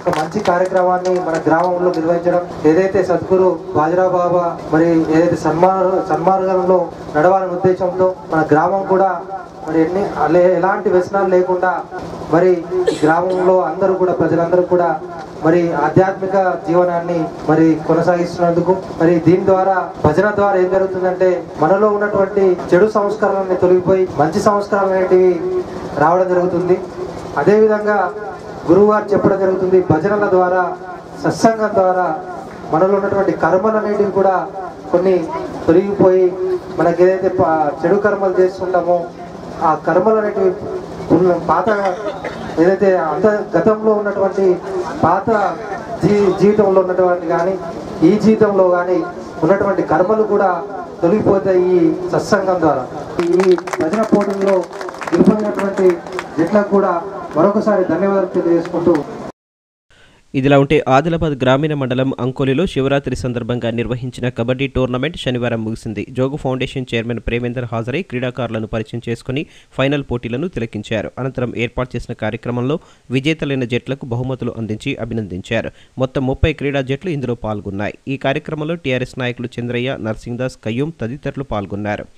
ఒక మంచి కార్యక్రమాన్ని మన గ్రామంలో నిర్వహించడం ఏదైతే సద్గురు బాజిరా బాబా మరి ఏదైతే సన్మార్ సన్మార్గంలో నడవాలనే ఉద్దేశంతో మన గ్రామం కూడా మరి ఎన్ని అలే ఎలాంటి వ్యసనాలు లేకుండా మరి ఈ గ్రామంలో అందరూ కూడా ప్రజలందరూ కూడా మరి ఆధ్యాత్మిక జీవనాన్ని మరి కొనసాగిస్తున్నందుకు మరి దీని ద్వారా భజన ద్వారా ఏం జరుగుతుందంటే మనలో ఉన్నటువంటి చెడు సంస్కారాలన్నీ తొలగిపోయి మంచి సంస్కారాలు అనేటివి రావడం జరుగుతుంది అదేవిధంగా గురువు గారు చెప్పడం జరుగుతుంది భజనల ద్వారా సత్సంగం ద్వారా మనలో ఉన్నటువంటి కర్మలు అనేటివి కూడా కొన్ని తొలగిపోయి మనకి ఏదైతే పా- చెడు కర్మలు చేస్తుంటామో ఆ కర్మలు అనేటివి ఉన్న పాత ఏదైతే అంత గతంలో ఉన్నటువంటి పాత జీ జీవితంలో ఉన్నటువంటి కానీ ఈ జీవితంలో కానీ ఉన్నటువంటి కర్మలు కూడా తొలగిపోతాయి ఈ సత్సంగం ద్వారా ఈ భజన పోటీల్లో గెలుపొందినటువంటి జట్లకు కూడా మరొకసారి ధన్యవాదాలు తెలియజేసుకుంటూ ఇదిలా ఉంటే ఆదిలాబాద్ గ్రామీణ మండలం అంకోలిలో శివరాత్రి సందర్భంగా నిర్వహించిన కబడ్డీ టోర్నమెంట్ శనివారం ముగిసింది జోగు ఫౌండేషన్ చైర్మన్ ప్రేమేందర్ హాజరై క్రీడాకారులను పరిచయం చేసుకుని ఫైనల్ పోటీలను తిలకించారు అనంతరం ఏర్పాటు చేసిన కార్యక్రమంలో విజేతలైన జట్లకు బహుమతులు అందించి అభినందించారు మొత్తం ముప్పై క్రీడా జట్లు ఇందులో పాల్గొన్నాయి ఈ కార్యక్రమంలో టీఆర్ఎస్ నాయకులు చంద్రయ్య నర్సింగ్దాస్ కయ్యూం తదితరులు పాల్గొన్నారు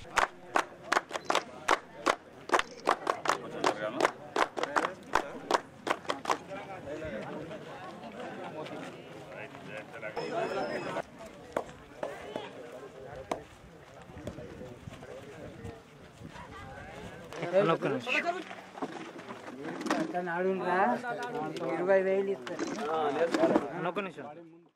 ఇరవై వేలు ఇస్తారు ఒక్క నిమిషం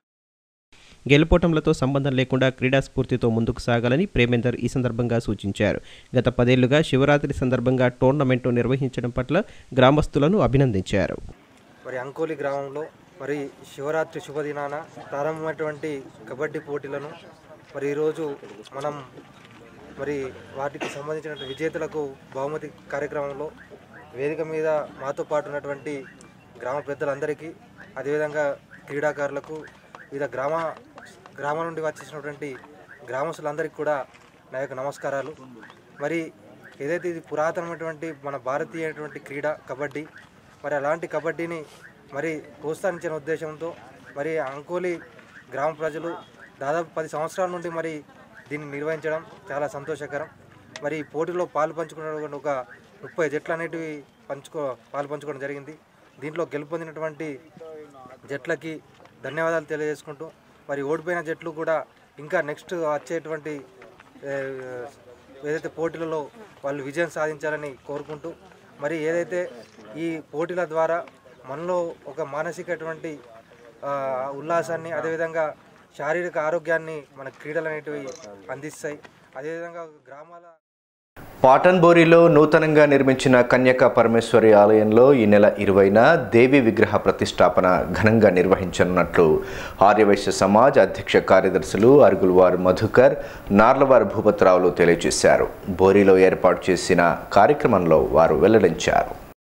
గెలుపోటంలతో సంబంధం లేకుండా క్రీడా స్ఫూర్తితో ముందుకు సాగాలని ప్రేమేందర్ ఈ సందర్భంగా సూచించారు గత పదేళ్లుగా శివరాత్రి సందర్భంగా టోర్నమెంటు నిర్వహించడం పట్ల గ్రామస్తులను అభినందించారు మరి అంకోలి గ్రామంలో మరి శివరాత్రి శుభదినాన ప్రారంభమైనటువంటి కబడ్డీ పోటీలను మరి ఈరోజు మనం మరి వాటికి సంబంధించిన విజేతలకు బహుమతి కార్యక్రమంలో వేదిక మీద మాతో పాటు ఉన్నటువంటి గ్రామ పెద్దలందరికీ అదేవిధంగా క్రీడాకారులకు వివిధ గ్రామ గ్రామం నుండి వచ్చేసినటువంటి గ్రామస్తులందరికీ కూడా నా యొక్క నమస్కారాలు మరి ఏదైతే ఇది పురాతనమైనటువంటి మన భారతీయమైనటువంటి క్రీడ కబడ్డీ మరి అలాంటి కబడ్డీని మరి ప్రోత్సహించిన ఉద్దేశంతో మరి అంకోలి గ్రామ ప్రజలు దాదాపు పది సంవత్సరాల నుండి మరి దీన్ని నిర్వహించడం చాలా సంతోషకరం మరి ఈ పోటీలో పాలు పంచుకున్న ఒక ముప్పై జట్లు అనేటివి పంచుకో పాలు పంచుకోవడం జరిగింది దీంట్లో గెలుపొందినటువంటి జట్లకి ధన్యవాదాలు తెలియజేసుకుంటూ మరి ఓడిపోయిన జట్లు కూడా ఇంకా నెక్స్ట్ వచ్చేటువంటి ఏ, ఏదైతే పోటీలలో వాళ్ళు విజయం సాధించాలని కోరుకుంటూ మరి ఏదైతే ఈ పోటీల ద్వారా మనలో ఒక మానసికటువంటి ఆ, ఉల్లాసాన్ని అదేవిధంగా శారీరక ఆరోగ్యాన్ని మన క్రీడలు అనేటివి అందిస్తాయి అదేవిధంగా గ్రామాల పాటన్బోరిలో నూతనంగా నిర్మించిన కన్యకా పరమేశ్వరి ఆలయంలో ఈ నెల ఇరవైన దేవి విగ్రహ ప్రతిష్టాపన ఘనంగా నిర్వహించనున్నట్లు ఆర్యవైశ్య సమాజ్ అధ్యక్ష కార్యదర్శులు అరుగులవారు మధుకర్ నార్లవారు భూపతిరావులు తెలియజేశారు బోరిలో ఏర్పాటు చేసిన కార్యక్రమంలో వారు వెల్లడించారు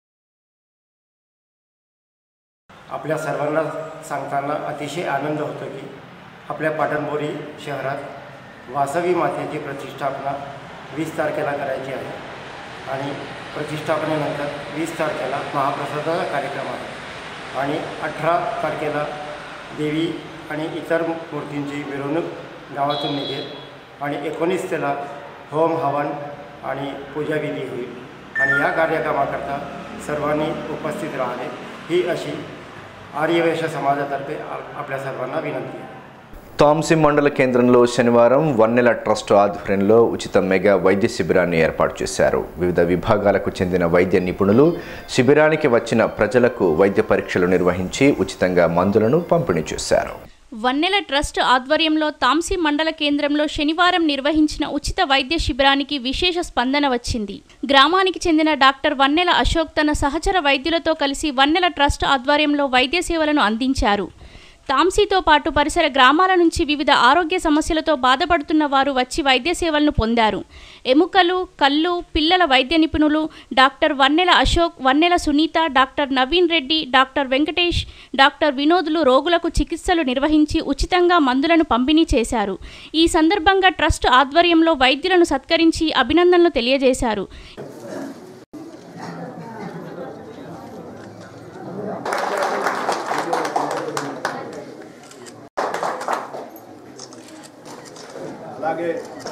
आपल्या सर्वांना सांगताना अतिशय आनंद होतो की आपल्या पाटणबोरी शहरात वासवी मातेची प्रतिष्ठापना वीस तारखेला करायची आहे आणि प्रतिष्ठापनेनंतर वीस तारखेला महाप्रसादाचा कार्यक्रम आहे आणि अठरा तारखेला देवी आणि इतर मूर्तींची मिरवणूक गावातून निघेल आणि एकोणीस त्याला होम हवन आणि पूजाविधी होईल आणि या कार्यक्रमाकरता सर्वांनी उपस्थित राहावे ही अशी ఆర్యవేశ సమాజతర్ఫే आपल्या सर्वांना వినంతి తాంసి మండల కేంద్రంలో శనివారం వన్నెల ట్రస్ట్ ఆధ్వర్యంలో ఉచిత మెగా వైద్య శిబిరాన్ని ఏర్పాటు చేశారు వివిధ విభాగాలకు చెందిన వైద్య నిపుణులు శిబిరానికి వచ్చిన ప్రజలకు వైద్య పరీక్షలు నిర్వహించి ఉచితంగా మందులను పంపిణీ చేశారు వన్నెల ట్రస్ట్ ఆధ్వర్యంలో తాంసీ మండల కేంద్రంలో శనివారం నిర్వహించిన ఉచిత వైద్య శిబిరానికి విశేష స్పందన వచ్చింది గ్రామానికి చెందిన డాక్టర్ వన్నెల అశోక్ తన సహచర వైద్యులతో కలిసి వన్నెల ట్రస్ట్ ఆధ్వర్యంలో వైద్య సేవలను అందించారు తాంసీతో పాటు పరిసర గ్రామాల నుంచి వివిధ ఆరోగ్య సమస్యలతో బాధపడుతున్న వారు వచ్చి వైద్య సేవలను పొందారు ఎముకలు కళ్ళు పిల్లల వైద్య నిపుణులు doctor Vannela Ashok Vannela Sunitha doctor Naveen Reddy doctor Venkatesh doctor వినోదులు రోగులకు చికిత్సలు నిర్వహించి ఉచితంగా మందులను పంపిణీ చేశారు ఈ సందర్భంగా ట్రస్ట్ ఆధ్వర్యంలో వైద్యులను సత్కరించి అభినందనలు తెలియజేశారు आगे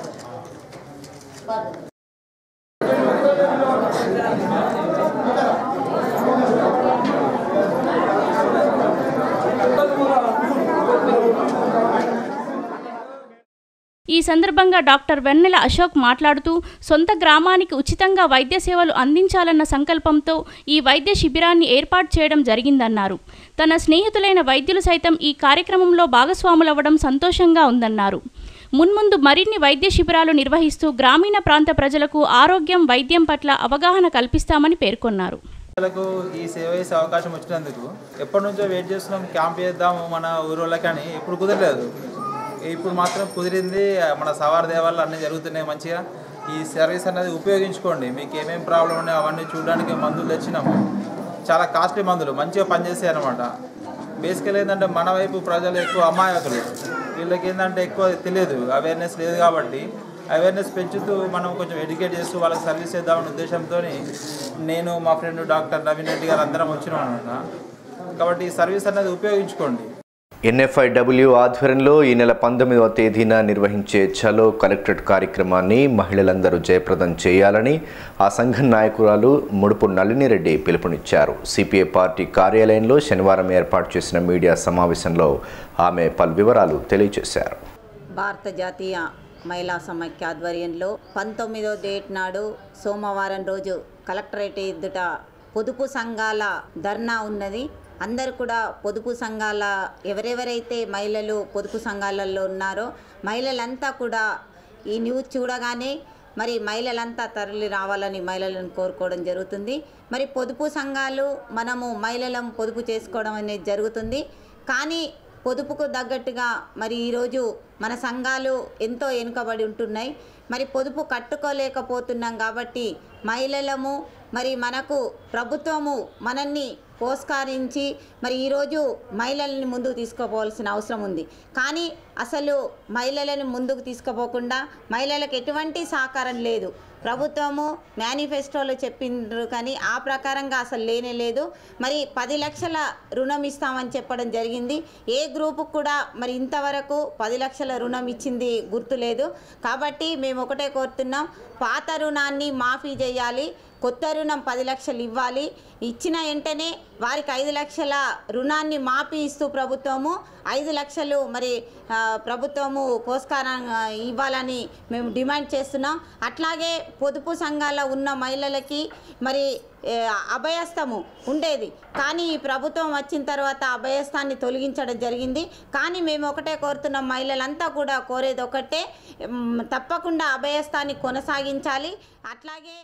ఈ సందర్భంగా డాక్టర్ వెన్నెల అశోక్ మాట్లాడుతూ సొంత గ్రామానికి ఉచితంగా వైద్య సేవలు అందించాలన్న సంకల్పంతో ఈ వైద్య శిబిరాన్ని ఏర్పాటు చేయడం జరిగిందన్నారు తన స్నేహితులైన వైద్యులు సైతం ఈ కార్యక్రమంలో భాగస్వాములవ్వడం సంతోషంగా ఉందన్నారు మున్ముందు మరిన్ని వైద్య శిబిరాలు నిర్వహిస్తూ గ్రామీణ ప్రాంత ప్రజలకు ఆరోగ్యం వైద్యం పట్ల అవగాహన కల్పిస్తామని పేర్కొన్నారు ప్రజలకు ఈ సేవ చేసే అవకాశం వచ్చినందుకు ఎప్పటి నుంచో వెయిట్ చేస్తున్నాం క్యాంప్ చేద్దాము మన ఊరోళ్ళకి అని ఇప్పుడు కుదరలేదు ఇప్పుడు మాత్రం కుదిరింది మన సవార్ దేవాళ్ళు అన్నీ జరుగుతున్నాయి మంచిగా ఈ సర్వీస్ అనేది ఉపయోగించుకోండి మీకు ఏమేమి ప్రాబ్లం ఉన్నాయో అవన్నీ చూడడానికి మందులు తెచ్చినాము చాలా కాస్ట్లీ మందులు మంచిగా పనిచేస్తాయి అనమాట బేసికల్ ఏంటంటే మన వైపు ప్రజలు ఎక్కువ అమాయకులు వీళ్ళకి ఏంటంటే ఎక్కువ తెలియదు అవేర్నెస్ లేదు కాబట్టి అవేర్నెస్ పెంచుతూ మనం కొంచెం ఎడ్యుకేట్ చేస్తూ వాళ్ళకి సర్వీస్ చేద్దామనే ఉద్దేశంతో నేను మా ఫ్రెండ్ డాక్టర్ నవీన్ రెడ్డి గారు అందరం వచ్చినాం అనమాట కాబట్టి ఈ సర్వీస్ అనేది ఉపయోగించుకోండి ఎన్ఎఫ్ఐడబ్ల్యూ ఆధ్వర్యంలో ఈ నెల పంతొమ్మిదవ తేదీన నిర్వహించే చలో కలెక్టరేట్ కార్యక్రమాన్ని మహిళలందరూ జయప్రదం చేయాలని ఆ సంఘం నాయకురాలు ముడుపు నళినిరెడ్డి పిలుపునిచ్చారు సిపిఐ పార్టీ కార్యాలయంలో శనివారం ఏర్పాటు చేసిన మీడియా సమావేశంలో ఆమె పలు వివరాలు తెలియజేశారు భారత జాతీయ మహిళా సమైక్య ఆధ్వర్యంలో పంతొమ్మిదో డేట్ నాడు సోమవారం రోజు కలెక్టరేట్ ఎదుట పొదుపు సంఘాల ధర్నా ఉన్నది అందరు కూడా పొదుపు సంఘాల ఎవరెవరైతే మహిళలు పొదుపు సంఘాలలో ఉన్నారో మహిళలంతా కూడా ఈ న్యూస్ చూడగానే మరి మహిళలంతా తరలి రావాలని మహిళలను కోరుకోవడం జరుగుతుంది మరి పొదుపు సంఘాలు మనము మహిళలం పొదుపు చేసుకోవడం అనేది జరుగుతుంది కానీ పొదుపుకు తగ్గట్టుగా మరి ఈరోజు మన సంఘాలు ఎంతో వెనుకబడి ఉంటున్నాయి మరి పొదుపు కట్టుకోలేకపోతున్నాం కాబట్టి మహిళలము మరి మనకు ప్రభుత్వము మనల్ని పోస్కారించి మరి ఈరోజు మహిళల్ని ముందుకు తీసుకుపోవాల్సిన అవసరం ఉంది కానీ అసలు మహిళలను ముందుకు తీసుకుపోకుండా మహిళలకు ఎటువంటి సహకారం లేదు ప్రభుత్వము మేనిఫెస్టోలో చెప్పిండ్రు కానీ ఆ ప్రకారంగా అసలు లేనే లేదు మరి పది లక్షల రుణం ఇస్తామని చెప్పడం జరిగింది ఏ గ్రూపుకు కూడా మరి ఇంతవరకు పది లక్షల రుణం ఇచ్చింది గుర్తులేదు కాబట్టి మేము ఒకటే కోరుతున్నాం పాత రుణాన్ని మాఫీ చేయాలి కొత్త రుణం పది లక్షలు ఇవ్వాలి ఇచ్చిన వెంటనే వారికి ఐదు లక్షల రుణాన్ని మాఫీ ఇస్తూ ప్రభుత్వము ఐదు లక్షలు మరి ఆ, ప్రభుత్వము పోస్కారం ఆ, ఇవ్వాలని మేము డిమాండ్ చేస్తున్నాం అట్లాగే పొదుపు సంఘాల్లో ఉన్న మహిళలకి మరి ఏ, అభయస్థము ఉండేది కానీ ఈ ప్రభుత్వం వచ్చిన తర్వాత అభయస్థాన్ని తొలగించడం జరిగింది కానీ మేము ఒకటే కోరుతున్నాం మహిళలంతా కూడా కోరేది ఒకటే మ్, తప్పకుండా అభయస్థాన్ని కొనసాగించాలి అట్లాగే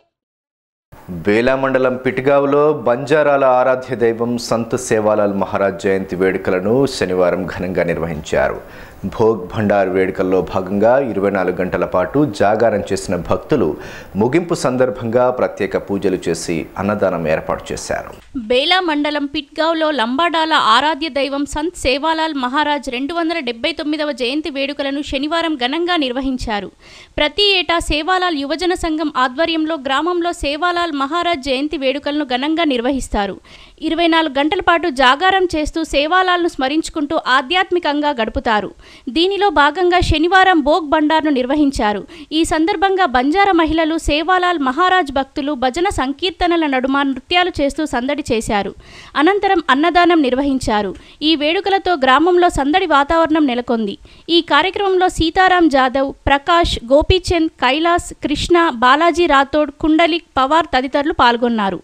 బేలా మండలం పిటిగావ్లో బంజారాల ఆరాధ్య దైవం సంత్ సేవాలాల్ మహారాజ్ జయంతి వేడుకలను శనివారం ఘనంగా నిర్వహించారు భోగ్ భండార్ వేడుకల్లో భాగంగా ఇరవై నాలుగు గంటల పాటు జాగారం చేసిన భక్తులు ముగింపు సందర్భంగా ప్రత్యేక పూజలు చేసి అన్నదానం ఏర్పాటు చేశారు బేలా మండలం పిట్గావ్లో లంబాడాల ఆరాధ్య దైవం సంత్ సేవాలాల్ మహారాజ్ రెండు వందల డెబ్బై తొమ్మిదవ జయంతి వేడుకలను శనివారం ఘనంగా నిర్వహించారు ప్రతి ఏటా సేవాలాల్ యువజన సంఘం ఆధ్వర్యంలో గ్రామంలో సేవాలాల్ మహారాజ్ జయంతి వేడుకలను ఘనంగా నిర్వహిస్తారు ఇరవై నాలుగు గంటల పాటు జాగారం చేస్తూ సేవాలాల్ను స్మరించుకుంటూ ఆధ్యాత్మికంగా గడుపుతారు దీనిలో భాగంగా శనివారం భోగ్ బండార్ను నిర్వహించారు ఈ సందర్భంగా బంజారా మహిళలు సేవాలాల్ మహారాజ్ భక్తులు భజన సంకీర్తనల నడుమ నృత్యాలు చేస్తూ సందడి చేశారు అనంతరం అన్నదానం నిర్వహించారు ఈ వేడుకలతో గ్రామంలో సందడి వాతావరణం నెలకొంది ఈ కార్యక్రమంలో సీతారాం జాదవ్ ప్రకాష్ గోపీచంద్ కైలాస్ కృష్ణ బాలాజీ రాథోడ్ కుండలిక్ పవార్ తదితరులు పాల్గొన్నారు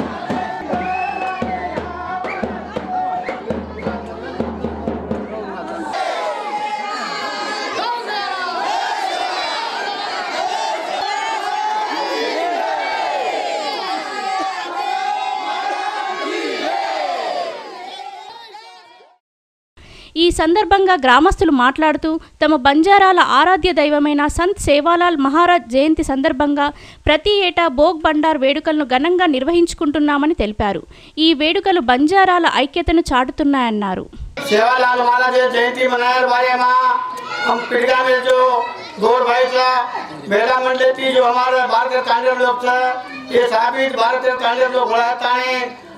ఈ సందర్భంగా గ్రామస్తులు మాట్లాడుతూ తమ బంజారాల ఆరాధ్య దైవమైన సంత్ సేవాలాల్ మహారాజ్ జయంతి సందర్భంగా ప్రతి ఏటా భోగ్ బండార్ వేడుకలను ఘనంగా నిర్వహించుకుంటున్నామని తెలిపారు ఈ వేడుకలు బంజారాల ఐక్యతను చాటుతున్నాయన్నారు सेवालाल महाराज की जयंती मनाने वाले माँ हम पिड़गा में जो गौर भाई था बेला मंडली जो हमारे भारतीय तांडव लोग थे ये साबित भारतीय तांडव लोग बुलाता है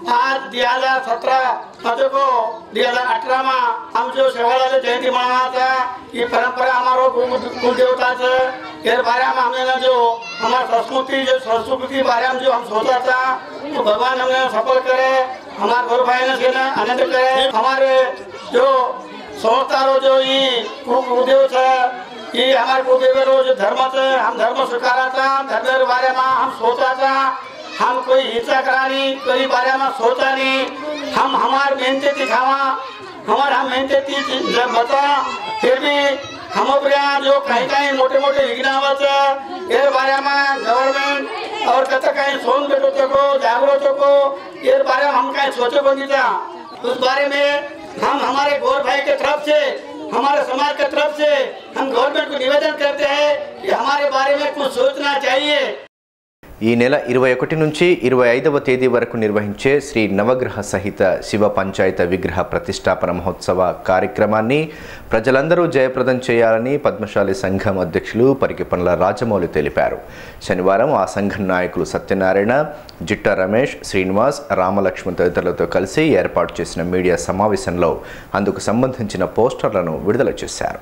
आज दो हजार सत्रह को दो हजार अठारह में हम जो सेवालाल जयंती मनाया था ये परंपरा हमारो कुल कुल देवता से के बारे में हमने ना जो हमारा संस्कृति जो संस्कृति के बारे में जो हम सोचा था तो भगवान हमने सफल करे हमारे गुरु भाई ने से ना आनंद करे हमारे जो सोचता रो जो ये कुलदेव है ये हमारे कुलदेव रो जो धर्म से हम धर्म स्वीकारा था धर्म के बारे में हम सोचा था हम कोई हिंसा करानी कोई बारे में सोचा नहीं हम हमारे मेहनत दिखावा हमारे हम मेहनत जब बता फिर भी हम अपने यहाँ जो कहीं कहीं मोटे मोटे विघ्न आवत है ये बारे में गवर्नमेंट और कत कहीं सोन बेटो को जागरूक को ये बारे में हम कहीं सोचे को नहीं था उस बारे में हम हमारे गौर भाई के तरफ से हमारे समाज के तरफ से हम गवर्नमेंट को निवेदन करते हैं कि हमारे बारे में कुछ सोचना चाहिए ఈ నెల ఇరవై ఒకటి నుంచి ఇరవై ఐదవ తేదీ వరకు నిర్వహించే శ్రీ నవగ్రహ సహిత శివ పంచాయత విగ్రహ ప్రతిష్టాపన మహోత్సవ కార్యక్రమాన్ని ప్రజలందరూ జయప్రదం చేయాలని పద్మశాలి సంఘం అధ్యక్షులు పరికిపనుల రాజమౌళి తెలిపారు శనివారం ఆ సంఘం నాయకులు సత్యనారాయణ జిట్ట రమేష్ శ్రీనివాస్ రామలక్ష్మణ్ తదితరులతో కలిసి ఏర్పాటు చేసిన మీడియా సమావేశంలో అందుకు సంబంధించిన పోస్టర్లను విడుదల చేశారు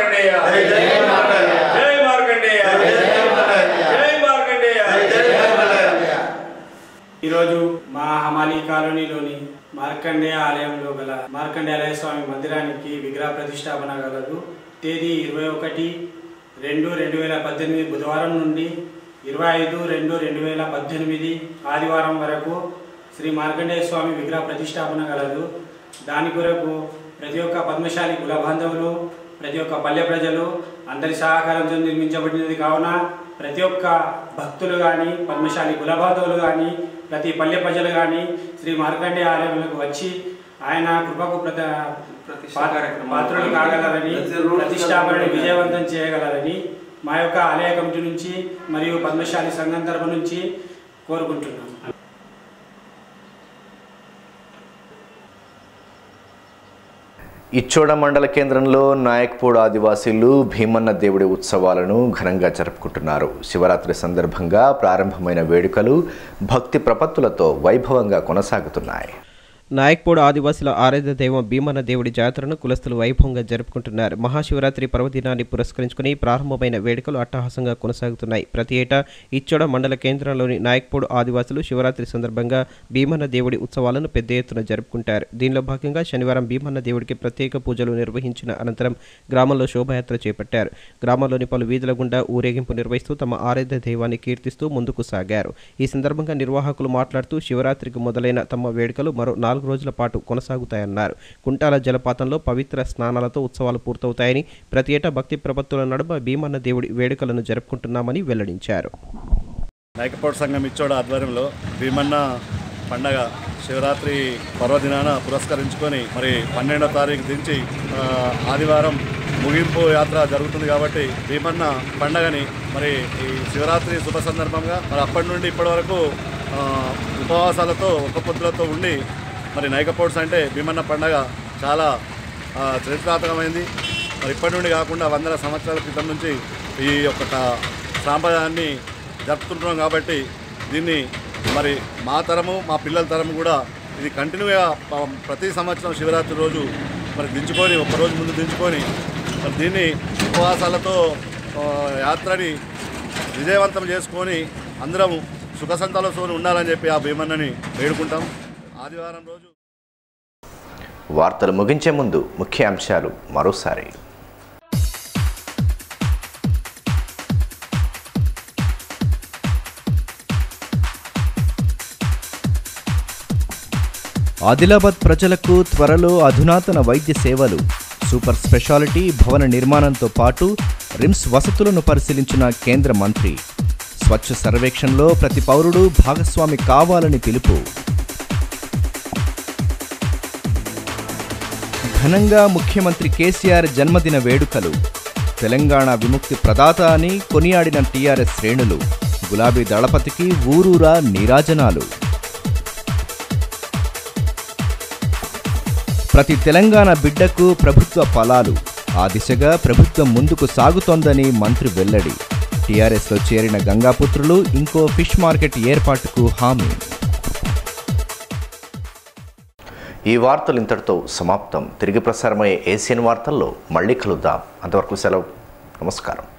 ఈరోజు మా హమాలి కాలనీలోని మార్కండేయ ఆలయంలో గల మార్కండేయ స్వామి మందిరానికి విగ్రహ ప్రతిష్టాపన గలదు తేదీ ఇరవై ఒకటి రెండు రెండు వేల పద్దెనిమిది బుధవారం నుండి ఇరవై ఐదు రెండు రెండు వేల పద్దెనిమిది ఆదివారం వరకు శ్రీ మార్కండేయ స్వామి విగ్రహ ప్రతిష్టాపన గలదు దాని కొరకు ప్రతి ఒక్క పద్మశాలి కుల బాంధవులు ప్రతి ఒక్క పల్లె ప్రజలు అందరి సహకారంతో నిర్మించబడినది కావున ప్రతి ఒక్క భక్తులు కానీ పద్మశాలి కుల బాంధవులు కానీ ప్రతి పల్లె ప్రజలు కానీ శ్రీ మార్కండేయ ఆలయంలోకి వచ్చి ఆయన కృపకు ప్రత పాత్రలు కాగలరని ప్రతిష్టాపనని విజయవంతం చేయగలరని మా యొక్క ఆలయ కమిటీ నుంచి మరియు పద్మశాలి సంఘం తరపు నుంచి కోరుకుంటున్నాం ఇచ్చోడ మండల కేంద్రంలో నాయక్పూడ్ ఆదివాసీలు భీమన్న దేవుడి ఉత్సవాలను ఘనంగా జరుపుకుంటున్నారు శివరాత్రి సందర్భంగా ప్రారంభమైన వేడుకలు భక్తి ప్రపత్తులతో వైభవంగా కొనసాగుతున్నాయి నాయక్పూడ్ ఆదివాసుల ఆరాధ్య దైవం భీమన్న దేవుడి జాతరను కులస్తులు వైభవంగా జరుపుకుంటున్నారు మహాశివరాత్రి పర్వదినాన్ని పురస్కరించుకుని ప్రారంభమైన వేడుకలు అట్టహాసంగా కొనసాగుతున్నాయి ప్రతి ఏటా ఇచ్చోడ మండల కేంద్రంలోని నాయక్పూడ్ ఆదివాసులు శివరాత్రి సందర్భంగా భీమన్న దేవుడి ఉత్సవాలను పెద్ద ఎత్తున జరుపుకుంటారు దీనిలో భాగంగా శనివారం భీమన్న దేవుడికి ప్రత్యేక పూజలు నిర్వహించిన అనంతరం గ్రామంలో శోభాయాత్ర చేపట్టారు గ్రామంలోని పలు వీధుల గుండా ఊరేగింపు నిర్వహిస్తూ తమ ఆరాధ్య దైవాన్ని కీర్తిస్తూ ముందుకు సాగారు ఈ సందర్భంగా నిర్వాహకులు మాట్లాడుతూ శివరాత్రికి మొదలైన తమ వేడుకలు మరో నాలుగు రోజుల పాటు కొనసాగుతాయన్నారు కుంటాల జలపాతంలో పవిత్ర స్నానాలతో ఉత్సవాలు పూర్తవుతాయని ప్రతి ఏటా భక్తి ప్రపత్తుల నడుమ భీమన్న దేవుడి వేడుకలను జరుపుకుంటున్నామని వెల్లడించారు నాయకపోటు సంఘం ఇచ్చోడ ఆధ్వర్యంలో భీమన్న పండగ శివరాత్రి పర్వదినాన పురస్కరించుకొని మరి పన్నెండో తారీఖు దించి ఆ, ఆదివారం ముగింపు యాత్ర జరుగుతుంది కాబట్టి భీమన్న పండగని మరి ఈ శివరాత్రి శుభ సందర్భంగా మరి అప్పటి నుండి ఇప్పటి వరకు ఆ, ఉపవాసాలతో ఒక్క పొద్దులతో ఉండి మరి నైకపోట్స్ అంటే భీమన్న పండగ చాలా ఆ, చరిత్రాత్మకమైంది మరి ఇప్పటి నుండి కాకుండా వందల సంవత్సరాల క్రితం నుంచి ఈ యొక్క క- సాంప్రదాయాన్ని జరుపుతుంటున్నాం కాబట్టి దీన్ని మరి మా తరము మా పిల్లల తరము కూడా ఇది కంటిన్యూగా ప- ప్రతి సంవత్సరం శివరాత్రి రోజు మరి దించుకొని ఒక్కరోజు ముందు దించుకొని మరి దీన్ని ఉపవాసాలతో ఆ, యాత్రని విజయవంతం చేసుకొని అందరం సుఖ సంతాలతో ఉండాలని చెప్పి ఆ భీమన్నని వేడుకుంటాం ఆదివారం రోజు వార్తలు ముగించే ముందు ముఖ్య అంశాలు మరోసారి ఆదిలాబాద్ ప్రజలకు త్వరలో అధునాతన వైద్య సేవలు సూపర్ స్పెషాలిటీ భవన నిర్మాణంతో పాటు రిమ్స్ వసతులను పరిశీలించిన కేంద్ర మంత్రి స్వచ్ఛ సర్వేక్షణలో ప్రతి పౌరుడు భాగస్వామి కావాలని పిలుపు ఘనంగా ముఖ్యమంత్రి కేసీఆర్ జన్మదిన వేడుకలు తెలంగాణ విముక్తి ప్రదాత అని కొనియాడిన టీఆర్ఎస్ శ్రేణులు గులాబీ దళపతికి ఊరూరా నీరాజనాలు ప్రతి తెలంగాణ బిడ్డకు ప్రభుత్వ ఫలాలు ఆ దిశగా ప్రభుత్వం ముందుకు సాగుతోందని మంత్రి వెల్లడి టీఆర్ఎస్లో చేరిన గంగాపుత్రులు ఇంకో ఫిష్ మార్కెట్ ఏర్పాటుకు హామీ ఈ వార్తలు ఇంతటితో సమాప్తం తిరిగి ప్రసారమయ్యే ఏసియన్ వార్తల్లో మళ్ళీ కలుద్దాం అంతవరకు సెలవు నమస్కారం